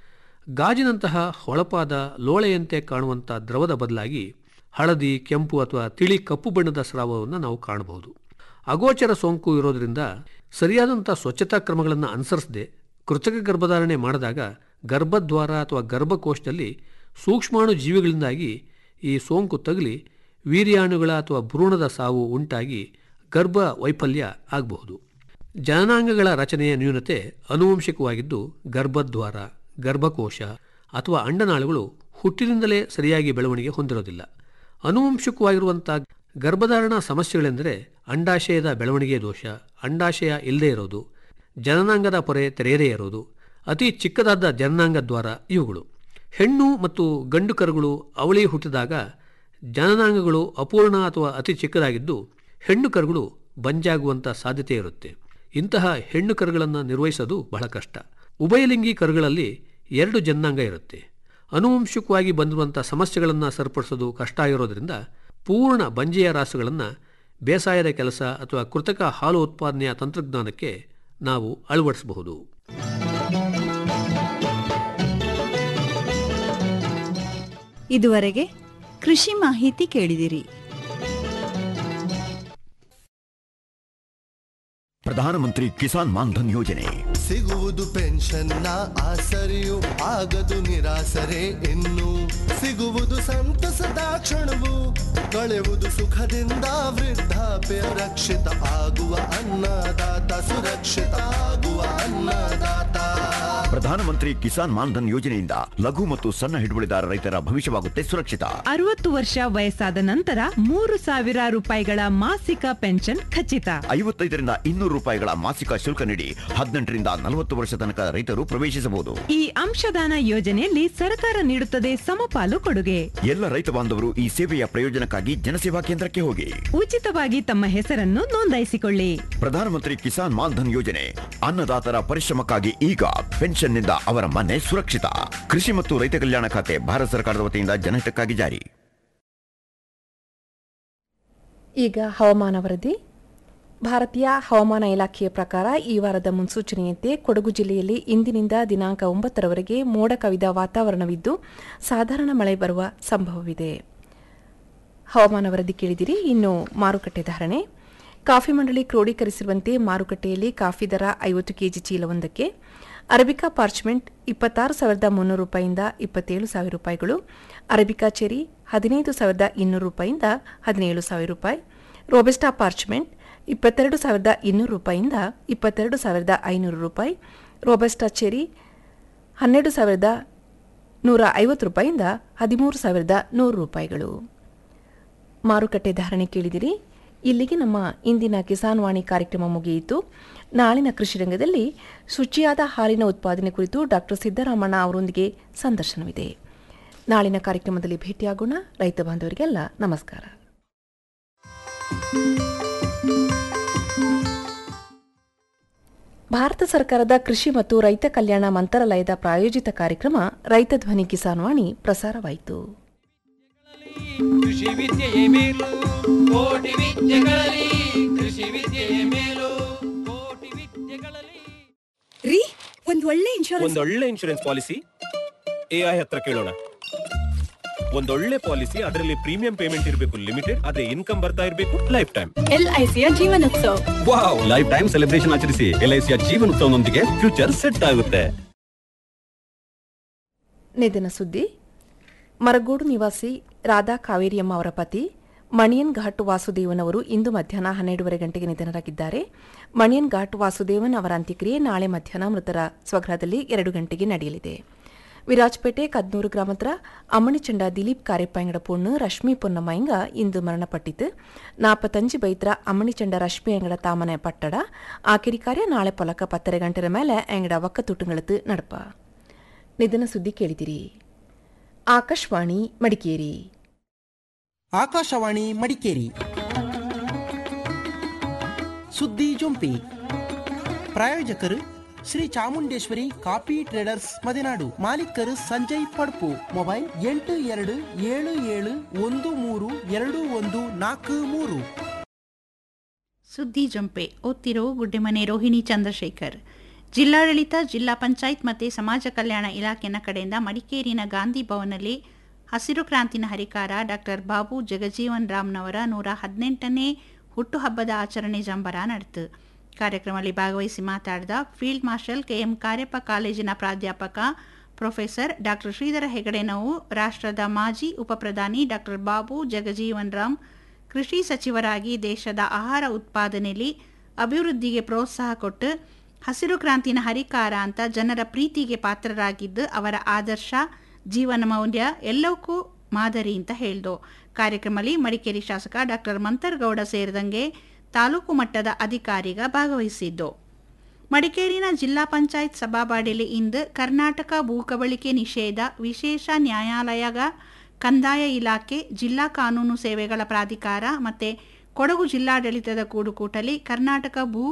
ಗಾಜಿನಂತಹ ಹೊಳಪಾದ ಲೋಳೆಯಂತೆ ಕಾಣುವಂಥ ದ್ರವದ ಬದಲಾಗಿ ಹಳದಿ ಕೆಂಪು ಅಥವಾ ತಿಳಿ ಕಪ್ಪು ಬಣ್ಣದ ಸ್ರಾವವನ್ನು ನಾವು ಕಾಣಬಹುದು ಅಗೋಚರ ಸೋಂಕು ಇರೋದರಿಂದ ಸರಿಯಾದಂಥ ಸ್ವಚ್ಛತಾ ಕ್ರಮಗಳನ್ನು ಅನುಸರಿಸದೆ ಕೃತಕ ಗರ್ಭಧಾರಣೆ ಮಾಡಿದಾಗ ಗರ್ಭದ್ವಾರ ಅಥವಾ ಗರ್ಭಕೋಶದಲ್ಲಿ ಸೂಕ್ಷ್ಮಾಣು ಜೀವಿಗಳಿಂದಾಗಿ ಈ ಸೋಂಕು ತಗುಲಿ ವೀರ್ಯಾಣುಗಳ ಅಥವಾ ಭ್ರೂಣದ ಸಾವು ಉಂಟಾಗಿ ಗರ್ಭ ವೈಫಲ್ಯ ಆಗಬಹುದು ಜನನಾಂಗಗಳ ರಚನೆಯ ನ್ಯೂನತೆ ಅನುವಂಶಿಕವಾಗಿದ್ದು ಗರ್ಭದ್ವಾರ ಗರ್ಭಕೋಶ ಅಥವಾ ಅಂಡನಾಳುಗಳು ಹುಟ್ಟಿನಿಂದಲೇ ಸರಿಯಾಗಿ ಬೆಳವಣಿಗೆ ಹೊಂದಿರೋದಿಲ್ಲ ಅನುವಂಶಿಕವಾಗಿರುವಂಥ ಗರ್ಭಧಾರಣ ಸಮಸ್ಯೆಗಳೆಂದರೆ ಅಂಡಾಶಯದ ಬೆಳವಣಿಗೆ ದೋಷ ಅಂಡಾಶಯ ಇಲ್ಲದೇ ಇರೋದು ಜನನಾಂಗದ ಪೊರೆ ತೆರೆಯದೇ ಇರೋದು ಅತಿ ಚಿಕ್ಕದಾದ ಜನನಾಂಗ ದ್ವಾರ ಇವುಗಳು ಹೆಣ್ಣು ಮತ್ತು ಗಂಡು ಕರುಗಳು ಅವಳಿ ಹುಟ್ಟಿದಾಗ ಜನನಾಂಗಗಳು ಅಪೂರ್ಣ ಅಥವಾ ಅತಿ ಚಿಕ್ಕದಾಗಿದ್ದು ಹೆಣ್ಣು ಕರುಗಳು ಬಂಜಾಗುವಂಥ ಸಾಧ್ಯತೆ ಇರುತ್ತೆ ಇಂತಹ ಹೆಣ್ಣು ಕರುಗಳನ್ನು ನಿರ್ವಹಿಸೋದು ಬಹಳ ಕಷ್ಟ ಉಭಯಲಿಂಗಿ ಕರುಗಳಲ್ಲಿ ಎರಡು ಜನಾಂಗ ಇರುತ್ತೆ ಅನುವಂಶಿಕವಾಗಿ ಬಂದಿರುವಂಥ ಸಮಸ್ಯೆಗಳನ್ನು ಸರಿಪಡಿಸೋದು ಕಷ್ಟ ಇರೋದರಿಂದ ಪೂರ್ಣ ಬಂಜೆಯ ರಾಸುಗಳನ್ನು ಬೇಸಾಯದ ಕೆಲಸ ಅಥವಾ ಕೃತಕ ಹಾಲು ಉತ್ಪಾದನೆಯ ತಂತ್ರಜ್ಞಾನಕ್ಕೆ ನಾವು ಅಳವಡಿಸಬಹುದು ಇದುವರೆಗೆ ಕೃಷಿ ಮಾಹಿತಿ ಕೇಳಿದಿರಿ ಪ್ರಧಾನಮಂತ್ರಿ ಕಿಸಾನ್ ಮಾನ್ಧನ್ ಯೋಜನೆ ಸಿಗುವುದು ಪೆನ್ಷನ್ನ ಆಸರೆಯು ಆಗದು ನಿರಾಸರೆ ಇನ್ನು ಸಿಗುವುದು ಸಂತಸದ ಕ್ಷಣವು ಕಳೆಯುವುದು ಸುಖದಿಂದ ವೃದ್ಧಾಪ್ಯ ರಕ್ಷಿತ ಆಗುವ ಅನ್ನದಾತ ಸುರಕ್ಷಿತ ಆಗುವ ಅನ್ನದಾತ ಪ್ರಧಾನಮಂತ್ರಿ ಕಿಸಾನ್ ಮಾನ್ಧನ್ ಯೋಜನೆಯಿಂದ ಲಘು ಮತ್ತು ಸಣ್ಣ ಹಿಡುವಳಿದಾರ ರೈತರ ಭವಿಷ್ಯವಾಗುತ್ತೆ ಸುರಕ್ಷಿತ ಅರವತ್ತು ವರ್ಷ ವಯಸ್ಸಾದ ನಂತರ ಮೂರು ಸಾವಿರ ರೂಪಾಯಿಗಳ ಮಾಸಿಕ ಪೆನ್ಷನ್ ಖಚಿತ ಐವತ್ತೈದರಿಂದ ಇನ್ನೂರು ರೂಪಾಯಿಗಳ ಮಾಸಿಕ ಶುಲ್ಕ ನೀಡಿ ಹದಿನೆಂಟರಿಂದ ನಲವತ್ತು ವರ್ಷ ತನಕ ರೈತರು ಪ್ರವೇಶಿಸಬಹುದು ಈ ಅಂಶದಾನ ಯೋಜನೆಯಲ್ಲಿ ಸರ್ಕಾರ ನೀಡುತ್ತದೆ ಸಮಪಾಲು ಕೊಡುಗೆ ಎಲ್ಲ ರೈತ ಬಾಂಧವರು ಈ ಸೇವೆಯ ಪ್ರಯೋಜನಕ್ಕಾಗಿ ಜನಸೇವಾ ಕೇಂದ್ರಕ್ಕೆ ಹೋಗಿ ಉಚಿತವಾಗಿ ತಮ್ಮ ಹೆಸರನ್ನು ನೋಂದಾಯಿಸಿಕೊಳ್ಳಿ ಪ್ರಧಾನಮಂತ್ರಿ ಕಿಸಾನ್ ಮಾನ್ಧನ್ ಯೋಜನೆ ಅನ್ನದಾತರ ಪರಿಶ್ರಮಕ್ಕಾಗಿ ಈಗ ಪೆನ್ಷನ್ನಿಂದ ಅವರ ಮನೆ ಸುರಕ್ಷಿತ ಕೃಷಿ ಮತ್ತು ರೈತ ಕಲ್ಯಾಣ ಖಾತೆ ಭಾರತ ಸರ್ಕಾರದ ವತಿಯಿಂದ ಜನಹಿತಕ್ಕಾಗಿ ಜಾರಿ ಈಗ ಹವಾಮಾನ ವರದಿ ಭಾರತೀಯ ಹವಾಮಾನ ಇಲಾಖೆಯ ಪ್ರಕಾರ ಈ ವಾರದ ಮುನ್ಸೂಚನೆಯಂತೆ ಕೊಡಗು ಜಿಲ್ಲೆಯಲ್ಲಿ ಇಂದಿನಿಂದ ದಿನಾಂಕ ಒಂಬತ್ತರವರೆಗೆ ಮೋಡ ಕವಿದ ವಾತಾವರಣವಿದ್ದು ಸಾಧಾರಣ ಮಳೆ ಬರುವ ಸಂಭವವಿದೆ ಹವಾಮಾನ ವರದಿ ಕೇಳಿದಿರಿ ಇನ್ನು ಮಾರುಕಟ್ಟೆ ಧಾರಣೆ ಕಾಫಿ ಮಂಡಳಿ ಕ್ರೋಢೀಕರಿಸಿರುವಂತೆ ಮಾರುಕಟ್ಟೆಯಲ್ಲಿ ಕಾಫಿ ದರ ಐವತ್ತು ಕೆಜಿ ಚೀಲವೊಂದಕ್ಕೆ ಅರಬಿಕಾ ಪಾರ್ಚ್ಮೆಂಟ್ ಇಪ್ಪತ್ತಾರು ಸಾವಿರದ ಮುನ್ನೂರು ರೂಪಾಯಿಂದ ಇಪ್ಪತ್ತೇಳು ಸಾವಿರ ರೂಪಾಯಿಗಳು ಅರಬಿಕಾ ಚೆರಿ ಹದಿನೈದು ಸಾವಿರದ ಇನ್ನೂರು ರೂಪಾಯಿಂದ ಹದಿನೇಳು ಸಾವಿರ ರೂಪಾಯಿ ರೋಬೆಸ್ಟಾ ಪಾರ್ಚ್ಮೆಂಟ್ ಇಪ್ಪತ್ತೆರಡು ಸಾವಿರದ ಇನ್ನೂರು ರೂಪಾಯಿಂದ ಇಪ್ಪತ್ತೆರಡು ಸಾವಿರದ ಐನೂರು ರೂಪಾಯಿ ರೋಬೆಸ್ಟಾ ಚೆರಿ ಹನ್ನೆರಡು ಸಾವಿರದ ನೂರ ಐವತ್ತು ರೂಪಾಯಿಂದ ಹದಿಮೂರು ಸಾವಿರದ ನೂರು ರೂಪಾಯಿಗಳು ಮಾರುಕಟ್ಟೆ ಧಾರಣೆ ಕೇಳಿದಿರಿ ಇಲ್ಲಿಗೆ ನಮ್ಮ ಇಂದಿನ ಕಿಸಾನ್ ವಾಣಿ ಕಾರ್ಯಕ್ರಮ ಮುಗಿಯಿತು ನಾಳಿನ ಕೃಷಿ ರಂಗದಲ್ಲಿ ಶುಚಿಯಾದ ಹಾಲಿನ ಉತ್ಪಾದನೆ ಕುರಿತು ಡಾಕ್ಟರ್ ಸಿದ್ದರಾಮಣ್ಣ ಅವರೊಂದಿಗೆ ಸಂದರ್ಶನವಿದೆ ನಾಳಿನ ಕಾರ್ಯಕ್ರಮದಲ್ಲಿ ಭೇಟಿಯಾಗೋಣ ರೈತ ಬಾಂಧವರಿಗೆಲ್ಲ ನಮಸ್ಕಾರ ಭಾರತ ಸರ್ಕಾರದ ಕೃಷಿ ಮತ್ತು ರೈತ ಕಲ್ಯಾಣ ಮಂತ್ರಾಲಯದ ಪ್ರಾಯೋಜಿತ ಕಾರ್ಯಕ್ರಮ ರೈತ ಧ್ವನಿ ಕಿಸಾನ್ ವಾಣಿ ಪ್ರಸಾರವಾಯಿತು ಕೃಷಿ ವಿದ್ಯೆಯೇ ಮೇಲು ಕೋಟಿ ವಿದ್ಯೆಗಳಲ್ಲಿ ಕೃಷಿ ವಿದ್ಯೆಯೇ ಮೇಲು ಕೋಟಿ ವಿದ್ಯೆಗಳಲ್ಲಿ ರೀ ಒಂದ್ ಒಳ್ಳೆ ಇನ್ಶೂರೆನ್ಸ್ ಒಂದೊಳ್ಳೆ ಇನ್ಶೂರೆನ್ಸ್ ಪಾಲಿಸಿ ಎಐ ಹತ್ರ ಕೇಳೋಣ ಒಂದೊಳ್ಳೆ ಪಾಲಿಸಿ ಅದರಲ್ಲಿ ಪ್ರೀಮಿಯಂ ಪೇಮೆಂಟ್ ಇರಬೇಕು ಲಿಮಿಟೆಡ್ ಅದೇ ಇನ್ಕಮ್ ಬರ್ತಾ ಇರಬೇಕು ಲೈಫ್ ಟೈಮ್ ಎಲ್ ಐ ಸಿಯ ಜೀವನೋತ್ಸವ ವಾವ್ ಲೈಫ್ ಟೈಮ್ ಸೆಲೆಬ್ರೇಷನ್ ಆಚರಿಸಿ ಎಲ್ಐಸಿಯ ಜೀವನ ಉತ್ಸವನೊಂದಿಗೆ ಫ್ಯೂಚರ್ ಸೆಟ್ ಆಗುತ್ತೆ ನಿಧನ ಸುದ್ದಿ ಮರಗೋಡು ನಿವಾಸಿ ರಾಧಾ ಕಾವೇರಿಯಮ್ಮ ಅವರ ಪತಿ ಮಣಿಯನ್ ಘಾಟ್ ವಾಸುದೇವನ್ ಅವರು ಇಂದು ಮಧ್ಯಾಹ್ನ ಹನ್ನೆರಡೂವರೆ ಗಂಟೆಗೆ ನಿಧನರಾಗಿದ್ದಾರೆ ಮಣಿಯನ್ ಘಾಟ್ ವಾಸುದೇವನ್ ಅವರ ಅಂತ್ಯಕ್ರಿಯೆ ನಾಳೆ ಮಧ್ಯಾಹ್ನ ಮೃತರ ಸ್ವಗೃಹದಲ್ಲಿ ಎರಡು ಗಂಟೆಗೆ ನಡೆಯಲಿದೆ ವಿರಾಜಪೇಟೆ ಕದ್ನೂರು ಗ್ರಾಮದ ಅಮ್ಮಣಿಚಂಡ ದಿಲೀಪ್ ಕಾರ್ಯಪ್ಪಾಯಂಗಡ ಪೊಣ್ಣು ರಶ್ಮಿ ಪೊನ್ನಮ್ಮಯ್ಯಂಗ ಇಂದು ಮರಣಪಟ್ಟಿತು ನಾಪತ್ತಂಜು ಬೈತ್ರ ಅಮ್ಮಣಿಚಂಡ ರಶ್ಮಿ ಅಂಗಡ ತಾಮನೆ ಪಟ್ಟಡ ಆಕಿರಿ ಕಾರ್ಯ ನಾಳೆ ಪೊಲಕ ಪತ್ತರ ಗಂಟೆರ ಮೇಲೆ ಅಂಗಡ ಒಕ್ಕತುಟ್ಟುಗಳತ್ತು ನಡಪ ನಿಧನ ಸುದ್ದಿ ಕೇಳಿದಿರಿ ಆಕಾಶವಾಣಿ ಮಡಿಕೇರಿ ಆಕಾಶವಾಣಿ ಮಡಿಕೇರಿ ಸುದ್ದಿ ಜೊಂಪಿ ಪ್ರಾಯೋಜಕರು ಶ್ರೀ ಚಾಮುಂಡೇಶ್ವರಿ ಕಾಫಿ ಟ್ರೇಡರ್ಸ್ ಮದೆನಾಡು ಮಾಲೀಕರು ಸಂಜಯ್ ಪಡ್ಪು ಮೊಬೈಲ್ ಎಂಟು ಎರಡು ಏಳು ಏಳು ಒಂದು ಮೂರು ಎರಡು ಒಂದು ನಾಲ್ಕು ಮೂರು ಸುದ್ದಿ ಜಂಪೆ ಓದ್ತಿರೋ ಗುಡ್ಡೆಮನೆ ರೋಹಿಣಿ ಚಂದ್ರಶೇಖರ್ ಜಿಲ್ಲಾಡಳಿತ ಜಿಲ್ಲಾ ಪಂಚಾಯತ್ ಮತ್ತು ಸಮಾಜ ಕಲ್ಯಾಣ ಇಲಾಖೆನ ಕಡೆಯಿಂದ ಮಡಿಕೇರಿನ ಗಾಂಧಿ ಭವನಲ್ಲಿ ಹಸಿರು ಕ್ರಾಂತಿನ ಹರಿಕಾರ ಡಾಕ್ಟರ್ ಬಾಬು ಜಗಜೀವನ್ ರಾಮ್ನವರ ನೂರ ಹದಿನೆಂಟನೇ ಹುಟ್ಟುಹಬ್ಬದ ಆಚರಣೆ ಜಂಬರ ನಡೆತು ಕಾರ್ಯಕ್ರಮದಲ್ಲಿ ಭಾಗವಹಿಸಿ ಮಾತಾಡಿದ ಫೀಲ್ಡ್ ಮಾರ್ಷಲ್ ಕೆಎಂ ಕಾರ್ಯಪ್ಪ ಕಾಲೇಜಿನ ಪ್ರಾಧ್ಯಾಪಕ ಪ್ರೊಫೆಸರ್ ಡಾಕ್ಟರ್ ಶ್ರೀಧರ ಹೆಗಡೆನವು ರಾಷ್ಟ್ರದ ಮಾಜಿ ಉಪಪ್ರಧಾನಿ ಡಾಕ್ಟರ್ ಬಾಬು ಜಗಜೀವನ್ ರಾಮ್ ಕೃಷಿ ಸಚಿವರಾಗಿ ದೇಶದ ಆಹಾರ ಉತ್ಪಾದನೆಯಲ್ಲಿ ಅಭಿವೃದ್ಧಿಗೆ ಪ್ರೋತ್ಸಾಹ ಕೊಟ್ಟು ಹಸಿರು ಕ್ರಾಂತಿನ ಹರಿಕಾರ ಅಂತ ಜನರ ಪ್ರೀತಿಗೆ ಪಾತ್ರರಾಗಿದ್ದು ಅವರ ಆದರ್ಶ ಜೀವನ ಮೌಲ್ಯ ಎಲ್ಲವಕ್ಕೂ ಮಾದರಿ ಅಂತ ಹೇಳ್ದು ಕಾರ್ಯಕ್ರಮದಲ್ಲಿ ಮಡಿಕೇರಿ ಶಾಸಕ ಡಾಕ್ಟರ್ ಮಂತರ್ಗೌಡ ಸೇರಿದಂಗೆ ತಾಲೂಕು ಮಟ್ಟದ ಅಧಿಕಾರಿಗ ಭಾಗವಹಿಸಿದ್ದು ಮಡಿಕೇರಿನ ಜಿಲ್ಲಾ ಪಂಚಾಯತ್ ಸಭಾಬಾಡಿಯಲ್ಲಿ ಇಂದು ಕರ್ನಾಟಕ ಭೂಕಬಳಿಕೆ ನಿಷೇಧ ವಿಶೇಷ ನ್ಯಾಯಾಲಯಗ ಕಂದಾಯ ಇಲಾಖೆ ಜಿಲ್ಲಾ ಕಾನೂನು ಸೇವೆಗಳ ಪ್ರಾಧಿಕಾರ ಮತ್ತು ಕೊಡಗು ಜಿಲ್ಲಾಡಳಿತದ ಕೂಡುಕೂಟಲಿ ಕರ್ನಾಟಕ ಭೂ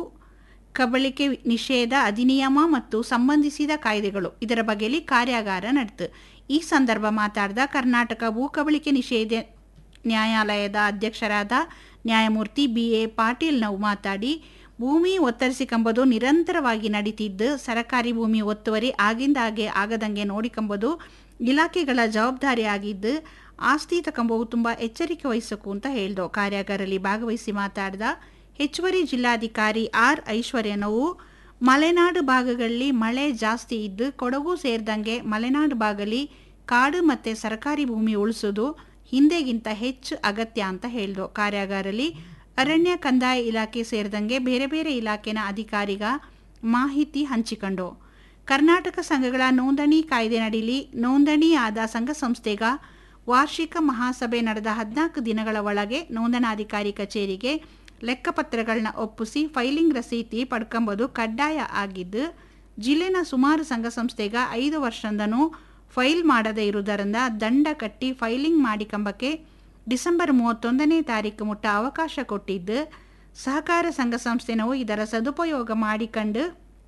ಕಬಳಿಕೆ ನಿಷೇಧ ಅಧಿನಿಯಮ ಮತ್ತು ಸಂಬಂಧಿಸಿದ ಕಾಯ್ದೆಗಳು ಇದರ ಬಗ್ಗೆಲಿ ಕಾರ್ಯಾಗಾರ ನಡೆತು ಈ ಸಂದರ್ಭ ಮಾತಾಡಿದ ಕರ್ನಾಟಕ ಭೂ ಕಬಳಿಕೆ ನಿಷೇಧ ನ್ಯಾಯಾಲಯದ ಅಧ್ಯಕ್ಷರಾದ ನ್ಯಾಯಮೂರ್ತಿ ಬಿ ಎ ಪಾಟೀಲ್ ನಾವು ಮಾತಾಡಿ ಭೂಮಿ ಒತ್ತರಿಸಿಕೊಂಬುದು ನಿರಂತರವಾಗಿ ನಡೀತಿದ್ದು ಸರಕಾರಿ ಭೂಮಿ ಒತ್ತುವರಿ ಆಗಿಂದಾಗೆ ಆಗದಂಗೆ ನೋಡಿಕೊಂಬುದು ಇಲಾಖೆಗಳ ಜವಾಬ್ದಾರಿ ಆಗಿದ್ದು ಆಸ್ತಿ ತಕೊಂಬವು ತುಂಬ ಎಚ್ಚರಿಕೆ ವಹಿಸಬೇಕು ಅಂತ ಹೇಳ್ದು ಕಾರ್ಯಾಗಾರಲ್ಲಿ ಭಾಗವಹಿಸಿ ಮಾತಾಡಿದ ಹೆಚ್ಚುವರಿ ಜಿಲ್ಲಾಧಿಕಾರಿ ಆರ್ ಐಶ್ವರ್ಯನವು ಮಲೆನಾಡು ಭಾಗಗಳಲ್ಲಿ ಮಳೆ ಜಾಸ್ತಿ ಇದ್ದು ಕೊಡಗು ಸೇರಿದಂಗೆ ಮಲೆನಾಡು ಭಾಗದಲ್ಲಿ ಕಾಡು ಮತ್ತು ಸರ್ಕಾರಿ ಭೂಮಿ ಉಳಿಸೋದು ಹಿಂದೆಗಿಂತ ಹೆಚ್ಚು ಅಗತ್ಯ ಅಂತ ಹೇಳಿದ್ರು ಕಾರ್ಯಾಗಾರಲ್ಲಿ ಅರಣ್ಯ ಕಂದಾಯ ಇಲಾಖೆ ಸೇರಿದಂಗೆ ಬೇರೆ ಬೇರೆ ಇಲಾಖೆನ ಅಧಿಕಾರಿಗ ಮಾಹಿತಿ ಹಂಚಿಕೊಂಡು ಕರ್ನಾಟಕ ಸಂಘಗಳ ನೋಂದಣಿ ಕಾಯ್ದೆ ನಡೀಲಿ ನೋಂದಣಿ ಆದ ಸಂಘ ಸಂಸ್ಥೆಗ ವಾರ್ಷಿಕ ಮಹಾಸಭೆ ನಡೆದ ಹದಿನಾಲ್ಕು ದಿನಗಳ ಒಳಗೆ ನೋಂದಣಾಧಿಕಾರಿ ಕಚೇರಿಗೆ ಲೆಕ್ಕಪತ್ರಗಳನ್ನ ಒಪ್ಪಿಸಿ ಫೈಲಿಂಗ್ ರಸೀತಿ ಪಡ್ಕೊಂಬೋದು ಕಡ್ಡಾಯ ಆಗಿದ್ದು ಜಿಲ್ಲೆನ ಸುಮಾರು ಸಂಘ ಸಂಸ್ಥೆಗ ಐದು ವರ್ಷದಿಂದನೂ ಫೈಲ್ ಮಾಡದೇ ಇರುವುದರಿಂದ ದಂಡ ಕಟ್ಟಿ ಫೈಲಿಂಗ್ ಮಾಡಿಕೊಂಬಕ್ಕೆ ಡಿಸೆಂಬರ್ ಮೂವತ್ತೊಂದನೇ ತಾರೀಕು ಮುಟ್ಟ ಅವಕಾಶ ಕೊಟ್ಟಿದ್ದು ಸಹಕಾರ ಸಂಘ ಸಂಸ್ಥೆನವು ಇದರ ಸದುಪಯೋಗ ಮಾಡಿಕೊಂಡು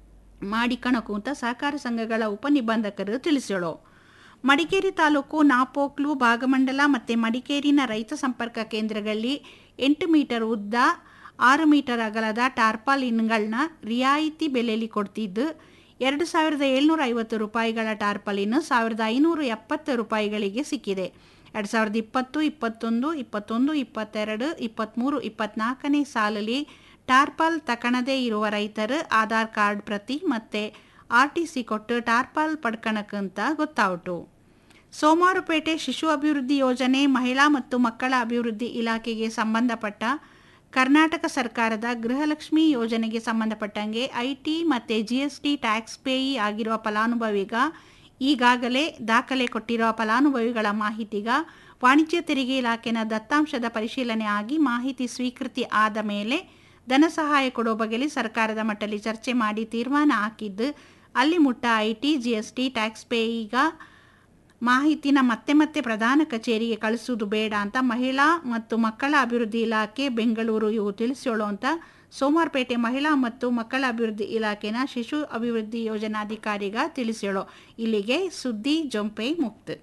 ಮಾಡಿಕಣಕು ಅಂತ ಸಹಕಾರ ಸಂಘಗಳ ಉಪನಿಬಂಧಕರು ತಿಳಿಸೋಳು ಮಡಿಕೇರಿ ತಾಲೂಕು ನಾಪೋಕ್ಲು ಭಾಗಮಂಡಲ ಮತ್ತು ಮಡಿಕೇರಿನ ರೈತ ಸಂಪರ್ಕ ಕೇಂದ್ರಗಳಲ್ಲಿ ಎಂಟು ಮೀಟರ್ ಉದ್ದ ಆರು ಮೀಟರ್ ಅಗಲದ ಟಾರ್ಪಾಲಿನ್ಗಳನ್ನ ರಿಯಾಯಿತಿ ಬೆಲೆಯಲ್ಲಿ ಕೊಡ್ತಿದ್ದು ಎರಡು ಸಾವಿರದ ಏಳ್ನೂರ ಐವತ್ತು ರೂಪಾಯಿಗಳ ಟಾರ್ಪಾಲಿನ್ ಸಾವಿರದ ಐನೂರ ಎಪ್ಪತ್ತು ರೂಪಾಯಿಗಳಿಗೆ ಸಿಕ್ಕಿದೆ ಎರಡು ಸಾವಿರದ ಇಪ್ಪತ್ತು ಇಪ್ಪತ್ತೊಂದು ಇಪ್ಪತ್ತೊಂದು ಇಪ್ಪತ್ತೆರಡು ಇಪ್ಪತ್ತ್ಮೂರು ಇಪ್ಪತ್ನಾಲ್ಕನೇ ಸಾಲಲ್ಲಿ ಟಾರ್ಪಾಲ್ ತಕಣದೇ ಇರುವ ರೈತರು ಆಧಾರ್ ಕಾರ್ಡ್ ಪ್ರತಿ ಮತ್ತು ಆರ್ ಟಿ ಸಿ ಕೊಟ್ಟು ಟಾರ್ಪಾಲ್ ಪಡ್ಕಣಕ್ಕಂತ ಗೊತ್ತಾಯಿತು ಸೋಮವಾರಪೇಟೆ ಶಿಶು ಅಭಿವೃದ್ಧಿ ಯೋಜನೆ ಮಹಿಳಾ ಮತ್ತು ಮಕ್ಕಳ ಅಭಿವೃದ್ಧಿ ಇಲಾಖೆಗೆ ಸಂಬಂಧಪಟ್ಟ ಕರ್ನಾಟಕ ಸರ್ಕಾರದ ಗೃಹಲಕ್ಷ್ಮಿ ಯೋಜನೆಗೆ ಸಂಬಂಧಪಟ್ಟಂಗೆ ಐಟಿ ಮತ್ತು G S T tax payee ಆಗಿರುವ ಫಲಾನುಭವಿಗ ಈಗಾಗಲೇ ದಾಖಲೆ ಕೊಟ್ಟಿರುವ ಫಲಾನುಭವಿಗಳ ಮಾಹಿತಿಗ ವಾಣಿಜ್ಯ ತೆರಿಗೆ ಇಲಾಖೆನ ದತ್ತಾಂಶದ ಪರಿಶೀಲನೆ ಆಗಿ ಮಾಹಿತಿ ಸ್ವೀಕೃತಿ ಆದ ಮೇಲೆ ಧನ ಸಹಾಯ ಕೊಡೋ ಬಗೆಯಲ್ಲಿ ಸರ್ಕಾರದ ಮಟ್ಟದಲ್ಲಿ ಚರ್ಚೆ ಮಾಡಿ ತೀರ್ಮಾನ ಹಾಕಿದ್ದು ಅಲ್ಲಿ ಮುಟ್ಟ I T G S T tax pay ಈಗ ಮಾಹಿತಿನ ಮತ್ತೆ ಮತ್ತೆ ಪ್ರಧಾನ ಕಚೇರಿಗೆ ಕಳಿಸುವುದು ಬೇಡ ಅಂತ ಮಹಿಳಾ ಮತ್ತು ಮಕ್ಕಳ ಅಭಿವೃದ್ಧಿ ಇಲಾಖೆ ಬೆಂಗಳೂರು ಇವು ತಿಳಿಸೋಳು ಅಂತ ಸೋಮವಾರಪೇಟೆ ಮಹಿಳಾ ಮತ್ತು ಮಕ್ಕಳ ಅಭಿವೃದ್ಧಿ ಇಲಾಖೆನ ಶಿಶು ಅಭಿವೃದ್ಧಿ ಯೋಜನಾಧಿಕಾರಿಗ ತಿಳಿಸೋಳು ಇಲ್ಲಿಗೆ ಸುದ್ದಿ ಜೊಂಪೆ ಮುಕ್ತ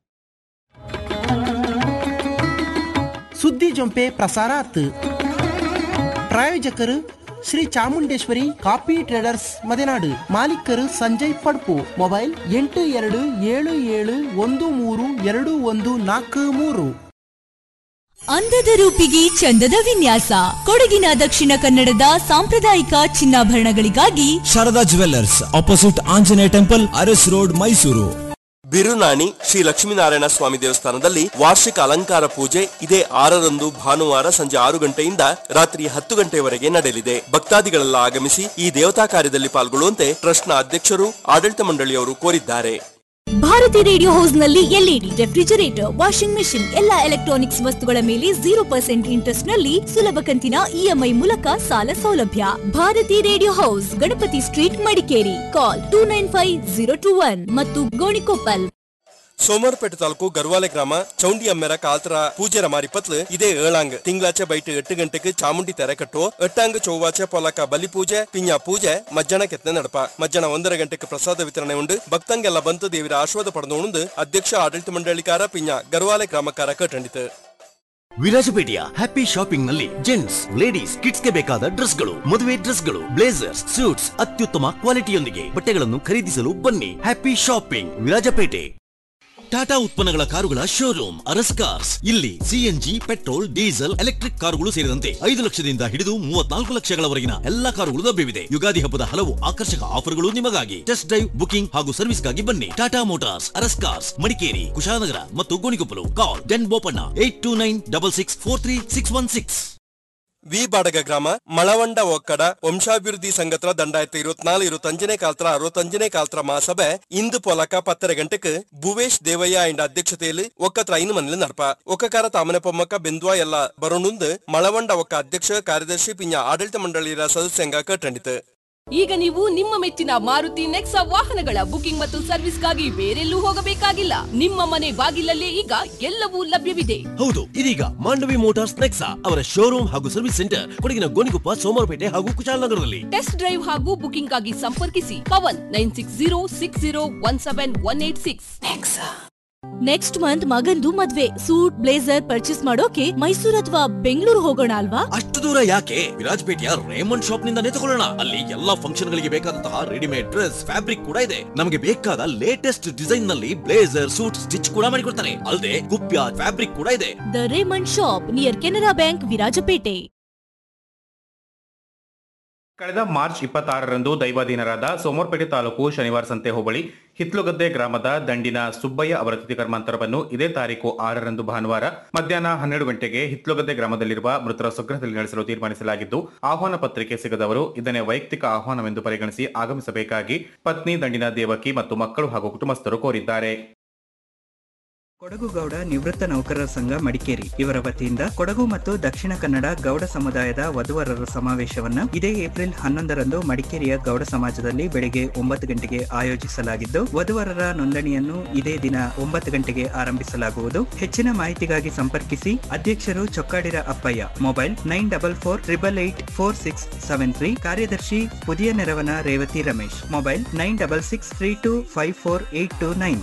ಸುದ್ದಿ ಜೊಂಪೆ ಪ್ರಸಾರಾತ್ ಪ್ರಾಯೋಜಕರು ಶ್ರೀ ಚಾಮುಂಡೇಶ್ವರಿ ಕಾಫಿ ಟ್ರೇಡರ್ಸ್ ಮದೆನಾಡು ಮಾಲೀಕರು ಸಂಜಯ್ ಪಡ್ಪು ಮೊಬೈಲ್ ಎಂಟು ಎರಡು ಏಳು ಏಳು ಒಂದು ಮೂರು ಎರಡು ಒಂದು ನಾಲ್ಕು ಮೂರು ಅಂದದ ರೂಪಿಗೆ ಚಂದದ ವಿನ್ಯಾಸ ಕೊಡಗಿನ ದಕ್ಷಿಣ ಕನ್ನಡದ ಸಾಂಪ್ರದಾಯಿಕ ಚಿನ್ನಾಭರಣಗಳಿಗಾಗಿ Sharada jewellers opposite Anjaneya temple Aras road Mysuru Birunani Shri Lakshminarayana Swamy ದೇವಸ್ಥಾನದಲ್ಲಿ ವಾರ್ಷಿಕ ಅಲಂಕಾರ ಪೂಜೆ ಇದೇ ಆರರಂದು ಭಾನುವಾರ ಸಂಜೆ ಆರು ಗಂಟೆಯಿಂದ ರಾತ್ರಿ ಹತ್ತು ಗಂಟೆಯವರೆಗೆ ನಡೆಯಲಿದೆ ಭಕ್ತಾದಿಗಳೆಲ್ಲ ಆಗಮಿಸಿ ಈ ದೇವತಾ ಕಾರ್ಯದಲ್ಲಿ ಪಾಲ್ಗೊಳ್ಳುವಂತೆ ಟ್ರಸ್ಟ್ನ ಅಧ್ಯಕ್ಷರು ಆಡಳಿತ ಮಂಡಳಿಯವರು ಕೋರಿದ್ದಾರೆ ಭಾರತಿ ರೇಡಿಯೋ ಹೌಸ್ ನಲ್ಲಿ ಎಲ್ಇಡಿ ರೆಫ್ರಿಜರೇಟರ್ ವಾಷಿಂಗ್ ಮೆಷಿನ್ ಎಲ್ಲಾ ಎಲೆಕ್ಟ್ರಾನಿಕ್ಸ್ ವಸ್ತುಗಳ ಮೇಲೆ ಜೀರೋ ಪರ್ಸೆಂಟ್ ಇಂಟ್ರೆಸ್ಟ್ ನಲ್ಲಿ ಸುಲಭ ಕಂತಿನ ಇಎಂಐ ಮೂಲಕ ಸಾಲ ಸೌಲಭ್ಯ Bharathi radio house Ganapati street Madikeri call two nine five zero two one ಮತ್ತು ಗೋಣಿಕೊಪ್ಪಲ್ ಸೋಮವಾರಪೇಟೆ ತಾಲೂಕು ಗರ್ವಾಲೆ ಗ್ರಾಮ ಚೌಂಡಿ ಅಮ್ಮೆರ ಕಾಲ್ತರ ಪೂಜೆರ ಮಾರಿಪತ್ಲು ಇದೇ ಏಳಾಂಗ್ ತಿಂಗಳಾಚೆ ಬೈಟ್ ಎಟ್ಟು ಗಂಟೆಗೆ ಚಾಮುಂಡಿ ತೆರೆ ಕಟ್ಟು ಎಟ್ಟಾಂಗ್ ಚೌವಾಚೆ ಪೊಲಕ ಬಲಿ ಪೂಜೆ ಪಿಂಜ ಪೂಜೆ ಮಜ್ಜನ ಕೆತ್ತನೆ ನಡಪ ಮಜ್ಜನ ಒಂದರ ಗಂಟೆಗೆ ಪ್ರಸಾದ ವಿತರಣೆ ಉಂಡು ಭಕ್ತಂಗೆಲ್ಲ ಬಂತು ದೇವಿರ ಆಶ್ವಾದ ಪಡೆದು ಉಂಡು ಅಧ್ಯಕ್ಷ ಆಡಳಿತ ಮಂಡಳಿಕಾರ ಪಿಂಜ ಗರ್ವಾಲೆ ಗ್ರಾಮಕಾರ ಕಟ್ಟಂಡಿತು ವಿರಾಜಪೇಟೆಯ ಹ್ಯಾಪಿ ಶಾಪಿಂಗ್ ನಲ್ಲಿ ಜೆಂಟ್ಸ್ ಲೇಡೀಸ್ ಕಿಡ್ಸ್ ಗೆ ಬೇಕಾದ ಡ್ರೆಸ್ಗಳು ಮದುವೆ ಡ್ರೆಸ್ಗಳು ಬ್ಲೇಸರ್ಸ್ ಸೂಟ್ಸ್ ಅತ್ಯುತ್ತಮ ಕ್ವಾಲಿಟಿಯೊಂದಿಗೆ ಬಟ್ಟೆಗಳನ್ನು ಖರೀದಿಸಲು ಬನ್ನಿ ಹ್ಯಾಪಿ ಶಾಪಿಂಗ್ ವಿರಾಜಪೇಟೆ ಟಾಟಾ ಉತ್ಪನ್ನಗಳ ಕಾರುಗಳ ಶೋರೂಮ್ ಅರಸ್ ಕಾರ್ಸ್ ಇಲ್ಲಿ ಸಿಎನ್ಜಿ ಪೆಟ್ರೋಲ್ ಡೀಸೆಲ್ ಎಲೆಕ್ಟ್ರಿಕ್ ಕಾರುಗಳು ಸೇರಿದಂತೆ ಐದು ಲಕ್ಷದಿಂದ ಹಿಡಿದು ಮೂವತ್ನಾಲ್ಕು ಲಕ್ಷಗಳವರೆಗಿನ ಎಲ್ಲಾ ಕಾರುಗಳು ಲಭ್ಯವಿದೆ ಯುಗಾದಿ ಹಬ್ಬದ ಹಲವು ಆಕರ್ಷಕ ಆಫರ್ಗಳು ನಿಮಗಾಗಿ ಟೆಸ್ಟ್ ಡ್ರೈವ್ ಬುಕಿಂಗ್ ಹಾಗೂ ಸರ್ವಿಸ್ಗಾಗಿ ಬನ್ನಿ ಟಾಟಾ ಮೋಟಾರ್ಸ್ ಅರಸ್ ಕಾರ್ಸ್ ಮಡಿಕೇರಿ ಕುಶಾಲನಗರ ಮತ್ತು ಗೋಣಿಕೊಪ್ಪಲು ಕಾಲ್ ಡೆನ್ Boppanna eight two nine double six four three six one six V Badaga ಗ್ರಾಮ ಮಳವಂಡ ಒಕ್ಕಡ ವಂಶಾಭಿವೃದ್ಧಿ ಸಂಘತ್ರ ದಂಡಾಯತ ಇರುವತ್ನಾಲು ಇರುವತ್ತಂಜನೇ ಕಾಲ್ತರ ಅರವತ್ತಂಜನೇ ಕಾಲ್ತರ ಮಹಾಸಭೆ ಇಂದು ಪೊಲಕ ಪತ್ತರ ಗಂಟೆಕ್ ಭುವೇಶ್ ದೇವಯ್ಯ ಇಂಡ ಅಧ್ಯಕ್ಷತೆಯಲ್ಲಿ ಒಕ್ಕತ್ರ ಐನು ಮನೇಲಿ ನಡಪ ಒಕ್ಕಕಾರ ತಾಮನೆ ಪೊಮ್ಮಕ್ಕ ಬೆಂದ್ವಾ ಎಲ್ಲ ಬರೋಣುಂದು ಮಳವಂಡ ಒಕ್ಕ ಅಧ್ಯಕ್ಷ ಕಾರ್ಯದರ್ಶಿ ಪಿಂಜ ಆಡಳಿತ ಮಂಡಳಿಯ ಸದಸ್ಯಂಗ ಕಟ್ಟಂಡಿತು ಈಗ ನೀವು ನಿಮ್ಮ ಮೆಚ್ಚಿನ ಮಾರುತಿ ನೆಕ್ಸಾ ವಾಹನಗಳ ಬುಕಿಂಗ್ ಮತ್ತು ಸರ್ವಿಸ್ಗಾಗಿ ಬೇರೆಲ್ಲೂ ಹೋಗಬೇಕಾಗಿಲ್ಲ ನಿಮ್ಮ ಮನೆ ಬಾಗಿಲಲ್ಲೇ ಈಗ ಎಲ್ಲವೂ ಲಭ್ಯವಿದೆ ಹೌದು ಇದೀಗ ಮಾಂಡವಿ ಮೋಟಾರ್ಸ್ ನೆಕ್ಸಾ ಅವರ ಶೋರೂಮ್ ಹಾಗೂ ಸರ್ವಿಸ್ ಸೆಂಟರ್ ಕೊಡಗಿನ ಗೋಣಿಕೊಪ್ಪ ಸೋಮವಾರಪೇಟೆ ಹಾಗೂ ಕುಶಾಲನಗರದಲ್ಲಿ ಟೆಸ್ಟ್ ಡ್ರೈವ್ ಹಾಗೂ ಬುಕಿಂಗ್ ಆಗಿ ಸಂಪರ್ಕಿಸಿ Pavan nine six zero six zero one seven one eight six next month ಮಗಂದು ಮದ್ವೆ ಸೂಟ್ ಬ್ಲೇಸರ್ ಪರ್ಚೇಸ್ ಮಾಡೋಕೆ ಮೈಸೂರು ಅಥವಾ ಬೆಂಗಳೂರು ಹೋಗೋಣ ಅಲ್ವಾ ಅಷ್ಟು ದೂರ ಯಾಕೆ ವಿರಾಜಪೇಟೆಯ ರೇಮಂಡ್ ಶಾಪ್ ನಿಂದಾನೇ ತಗೊಳ್ಳೋಣ ಅಲ್ಲಿ ಎಲ್ಲಾ ಫಂಕ್ಷನ್ ಗಳಿಗೆ ಬೇಕಾದಂತಹ ರೆಡಿಮೇಡ್ ಡ್ರೆಸ್ ಫ್ಯಾಬ್ರಿಕ್ ಕೂಡ ಇದೆ ನಮಗೆ ಬೇಕಾದ ಲೇಟೆಸ್ಟ್ ಡಿಸೈನ್ ನಲ್ಲಿ ಬ್ಲೇಸರ್ ಸೂಟ್ ಸ್ಟಿಚ್ ಕೂಡ ಮಾಡಿಕೊಡ್ತಾರೆ ಅಲ್ಲದೆ ಕುಪ್ಯ ಫ್ಯಾಬ್ರಿಕ್ ಕೂಡ ಇದೆ the Raymond shop near Canara bank Virajpet ಕಳೆದ ಮಾರ್ಚ್ ಇಪ್ಪತ್ತಾರರಂದು ದೈವಾಧೀನರಾದ ಸೋಮವಾರಪೇಟೆ ತಾಲೂಕು ಶನಿವಾರ ಸಂತೆ ಹೋಬಳಿ ಹಿತ್ಲುಗದ್ದೆ ಗ್ರಾಮದ ದಂಡಿನ ಸುಬ್ಬಯ್ಯ ಅವರ ತಿಥಿ ಕರ್ಮಾಂತರವನ್ನು ಇದೇ ತಾರೀಕು ಆರರಂದು ಭಾನುವಾರ ಮಧ್ಯಾಹ್ನ ಹನ್ನೆರಡು ಗಂಟೆಗೆ ಹಿತ್ಲುಗದ್ದೆ ಗ್ರಾಮದಲ್ಲಿರುವ ಮೃತರ ಸ್ವಗ್ರಹದಲ್ಲಿ ನಡೆಸಲು ತೀರ್ಮಾನಿಸಲಾಗಿದ್ದು ಆಹ್ವಾನ ಪತ್ರಿಕೆ ಸಿಗದವರು ಇದನ್ನೇ ವೈಯಕ್ತಿಕ ಆಹ್ವಾನವೆಂದು ಪರಿಗಣಿಸಿ ಆಗಮಿಸಬೇಕಾಗಿ ಪತ್ನಿ ದಂಡಿನ ದೇವಕಿ ಮತ್ತು ಮಕ್ಕಳು ಹಾಗೂ ಕುಟುಂಬಸ್ಥರು ಕೋರಿದ್ದಾರೆ ಕೊಡಗು ಗೌಡ ನಿವೃತ್ತ ನೌಕರರ ಸಂಘ ಮಡಿಕೇರಿ ಇವರ ವತಿಯಿಂದ ಕೊಡಗು ಮತ್ತು ದಕ್ಷಿಣ ಕನ್ನಡ ಗೌಡ ಸಮುದಾಯದ ವಧುವರರ ಸಮಾವೇಶವನ್ನು ಇದೇ ಏಪ್ರಿಲ್ ಹನ್ನೊಂದರಂದು ಮಡಿಕೇರಿಯ ಗೌಡ ಸಮಾಜದಲ್ಲಿ ಬೆಳಗ್ಗೆ ಒಂಬತ್ತು ಗಂಟೆಗೆ ಆಯೋಜಿಸಲಾಗಿದ್ದು ವಧುವರರ ನೋಂದಣಿಯನ್ನು ಇದೇ ದಿನ ಒಂಬತ್ತು ಗಂಟೆಗೆ ಆರಂಭಿಸಲಾಗುವುದು ಹೆಚ್ಚಿನ ಮಾಹಿತಿಗಾಗಿ ಸಂಪರ್ಕಿಸಿ ಅಧ್ಯಕ್ಷರು ಚೊಕ್ಕಾಡಿರ Appaiah mobile nine double four triple eight four six seven three ಕಾರ್ಯದರ್ಶಿ ಪುದಿಯ ನೆರವನ Revathi Ramesh mobile nine double six three two five four eight two nine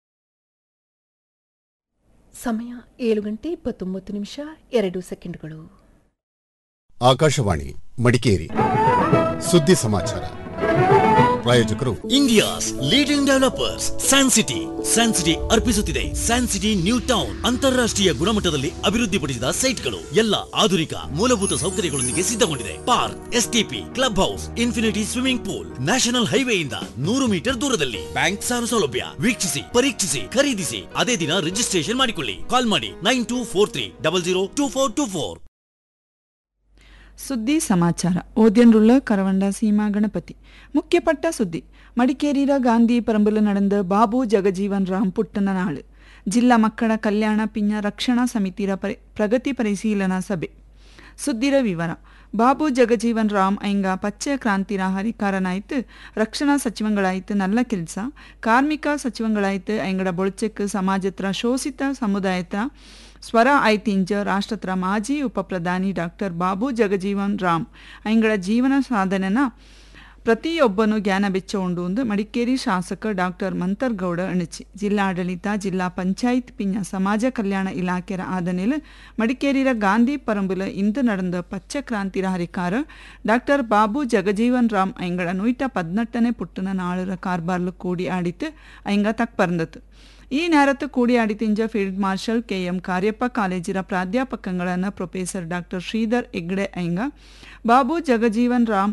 ಸಮಯ ಏಳು ಗಂಟೆ ಇಪ್ಪತ್ತೊಂಬತ್ತು ನಿಮಿಷ ಎರಡು ಸೆಕೆಂಡ್ಗಳು ಆಕಾಶವಾಣಿ ಮಡಿಕೇರಿ ಸುದ್ದಿ ಸಮಾಚಾರ ಪ್ರಾಯೋಜಕರು India's leading developers San City San City ಅರ್ಪಿಸುತ್ತಿದೆ ಸ್ಯಾನ್ ಸಿಟಿ ನ್ಯೂ ಟೌನ್ ಅಂತಾರಾಷ್ಟ್ರೀಯ ಗುಣಮಟ್ಟದಲ್ಲಿ ಅಭಿವೃದ್ಧಿಪಡಿಸಿದ ಸೈಟ್ಗಳು ಎಲ್ಲ ಆಧುನಿಕ ಮೂಲಭೂತ ಸೌಕರ್ಯಗಳೊಂದಿಗೆ ಸಿದ್ಧಗೊಂಡಿದೆ park STP club house infinity swimming pool national ಹೈವೇಯಿಂದ ನೂರು ಮೀಟರ್ ದೂರದಲ್ಲಿ ಬ್ಯಾಂಕ್ ಸಾಲ ಸೌಲಭ್ಯ ವೀಕ್ಷಿಸಿ ಪರೀಕ್ಷಿಸಿ ಖರೀದಿಸಿ ಅದೇ ದಿನ ರಿಜಿಸ್ಟ್ರೇಷನ್ ಮಾಡಿಕೊಳ್ಳಿ ಕಾಲ್ ಮಾಡಿ nine two four three double zero two four two four ಸುದ್ದಿ ಸಮಾಚಾರ ಓದ್ಯನ್ರುಳ್ಳ ಕರವಂಡ ಸೀಮಾ ಗಣಪತಿ ಮುಖ್ಯಪಟ್ಟ ಸುದ್ದಿ ಮಡಿಕೇರಿಯ ಗಾಂಧಿ ಪರಂಬುಲ ನಡೆದ ಬಾಬು ಜಗಜೀವನ್ ರಾಮ್ ಪುಟ್ಟನ ನಾಳು ಜಿಲ್ಲಾ ಮಕ್ಕಳ ಕಲ್ಯಾಣ ಪಿಂಜ ರಕ್ಷಣಾ ಸಮಿತಿಯ ಪರಿ ಪ್ರಗತಿ ಪರಿಶೀಲನಾ ಸಭೆ ಸುದ್ದಿರ ವಿವರ ಬಾಬು ಜಗಜೀವನ್ ರಾಮ್ ಐಂಗ ಪಚ್ಚೆ ಕ್ರಾಂತಿನ ಹರಿಕಾರನಾಯ್ತು ರಕ್ಷಣಾ ಸಚಿವಂಗಳಾಯ್ತು ನಲ್ಲ ಕೆಲಸ ಕಾರ್ಮಿಕ ಸಚಿವಂಗಳಾಯ್ತು ಐಂಗಡ ಬೊಳ್ಚೆಕ್ ಸಮಾಜತ್ರ ಶೋಷಿತ ಸಮುದಾಯತ ಸ್ವರ ಆಯ್ತಿಂಜ ರಾಷ್ಟ್ರತ್ರ ಮಾಜಿ ಉಪ ಪ್ರಧಾನಿ ಡಾಕ್ಟರ್ ಬಾಬು ಜಗಜೀವನ್ ರಾಮ್ ಐಂಗಡ ಜೀವನ ಸಾಧನೆನ ಪ್ರತಿಯೊಬ್ಬನು ಜ್ಞಾನ ಬೆಚ್ಚ ಉಂಡು ಎಂದು ಮಡಿಕೇರಿ ಶಾಸಕ ಡಾಕ್ಟರ್ ಮಂತರ್ಗೌಡ ಅಣಚಿ ಜಿಲ್ಲಾಡಳಿತ ಜಿಲ್ಲಾ ಪಂಚಾಯತ್ ಪಿಂಜ ಸಮಾಜ ಕಲ್ಯಾಣ ಇಲಾಖೆರ ಆದನೆಲ್ ಮಡಿಕೇರಿಯ ಗಾಂಧಿ ಪರಂಬುಲ ಇಂದು ನಡೆದ ಪಚ್ಚ ಕ್ರಾಂತಿರ ಹರಿಕಾರ ಡಾಕ್ಟರ್ ಬಾಬು ಜಗಜೀವನ್ ರಾಮ್ ಐಂಗಡ ನೂಯ್ಟ ಪದ್ನೆಟ್ಟನೇ ಪುಟ್ಟನ ನಾಳರ ಕಾರ್ಬಾರ್ಲು ಕೂಡಿ ಆಡಿತು ಐಂಗ ತಕ್ ಪರಂದತು ಈ ನೇರತ್ತು ಕೂಡಿಯಾಡಿತಿಂಜ field marshal K M Cariappa ಕಾಲೇಜಿನ ಪ್ರಾಧ್ಯಾಪಕಗಳನ್ನ ಪ್ರೊಫೆಸರ್ ಡಾಕ್ಟರ್ ಶ್ರೀಧರ್ ಹೆಗ್ಡೆ ಐಂಗ ಬಾಬು ಜಗಜೀವನ್ ರಾಮ್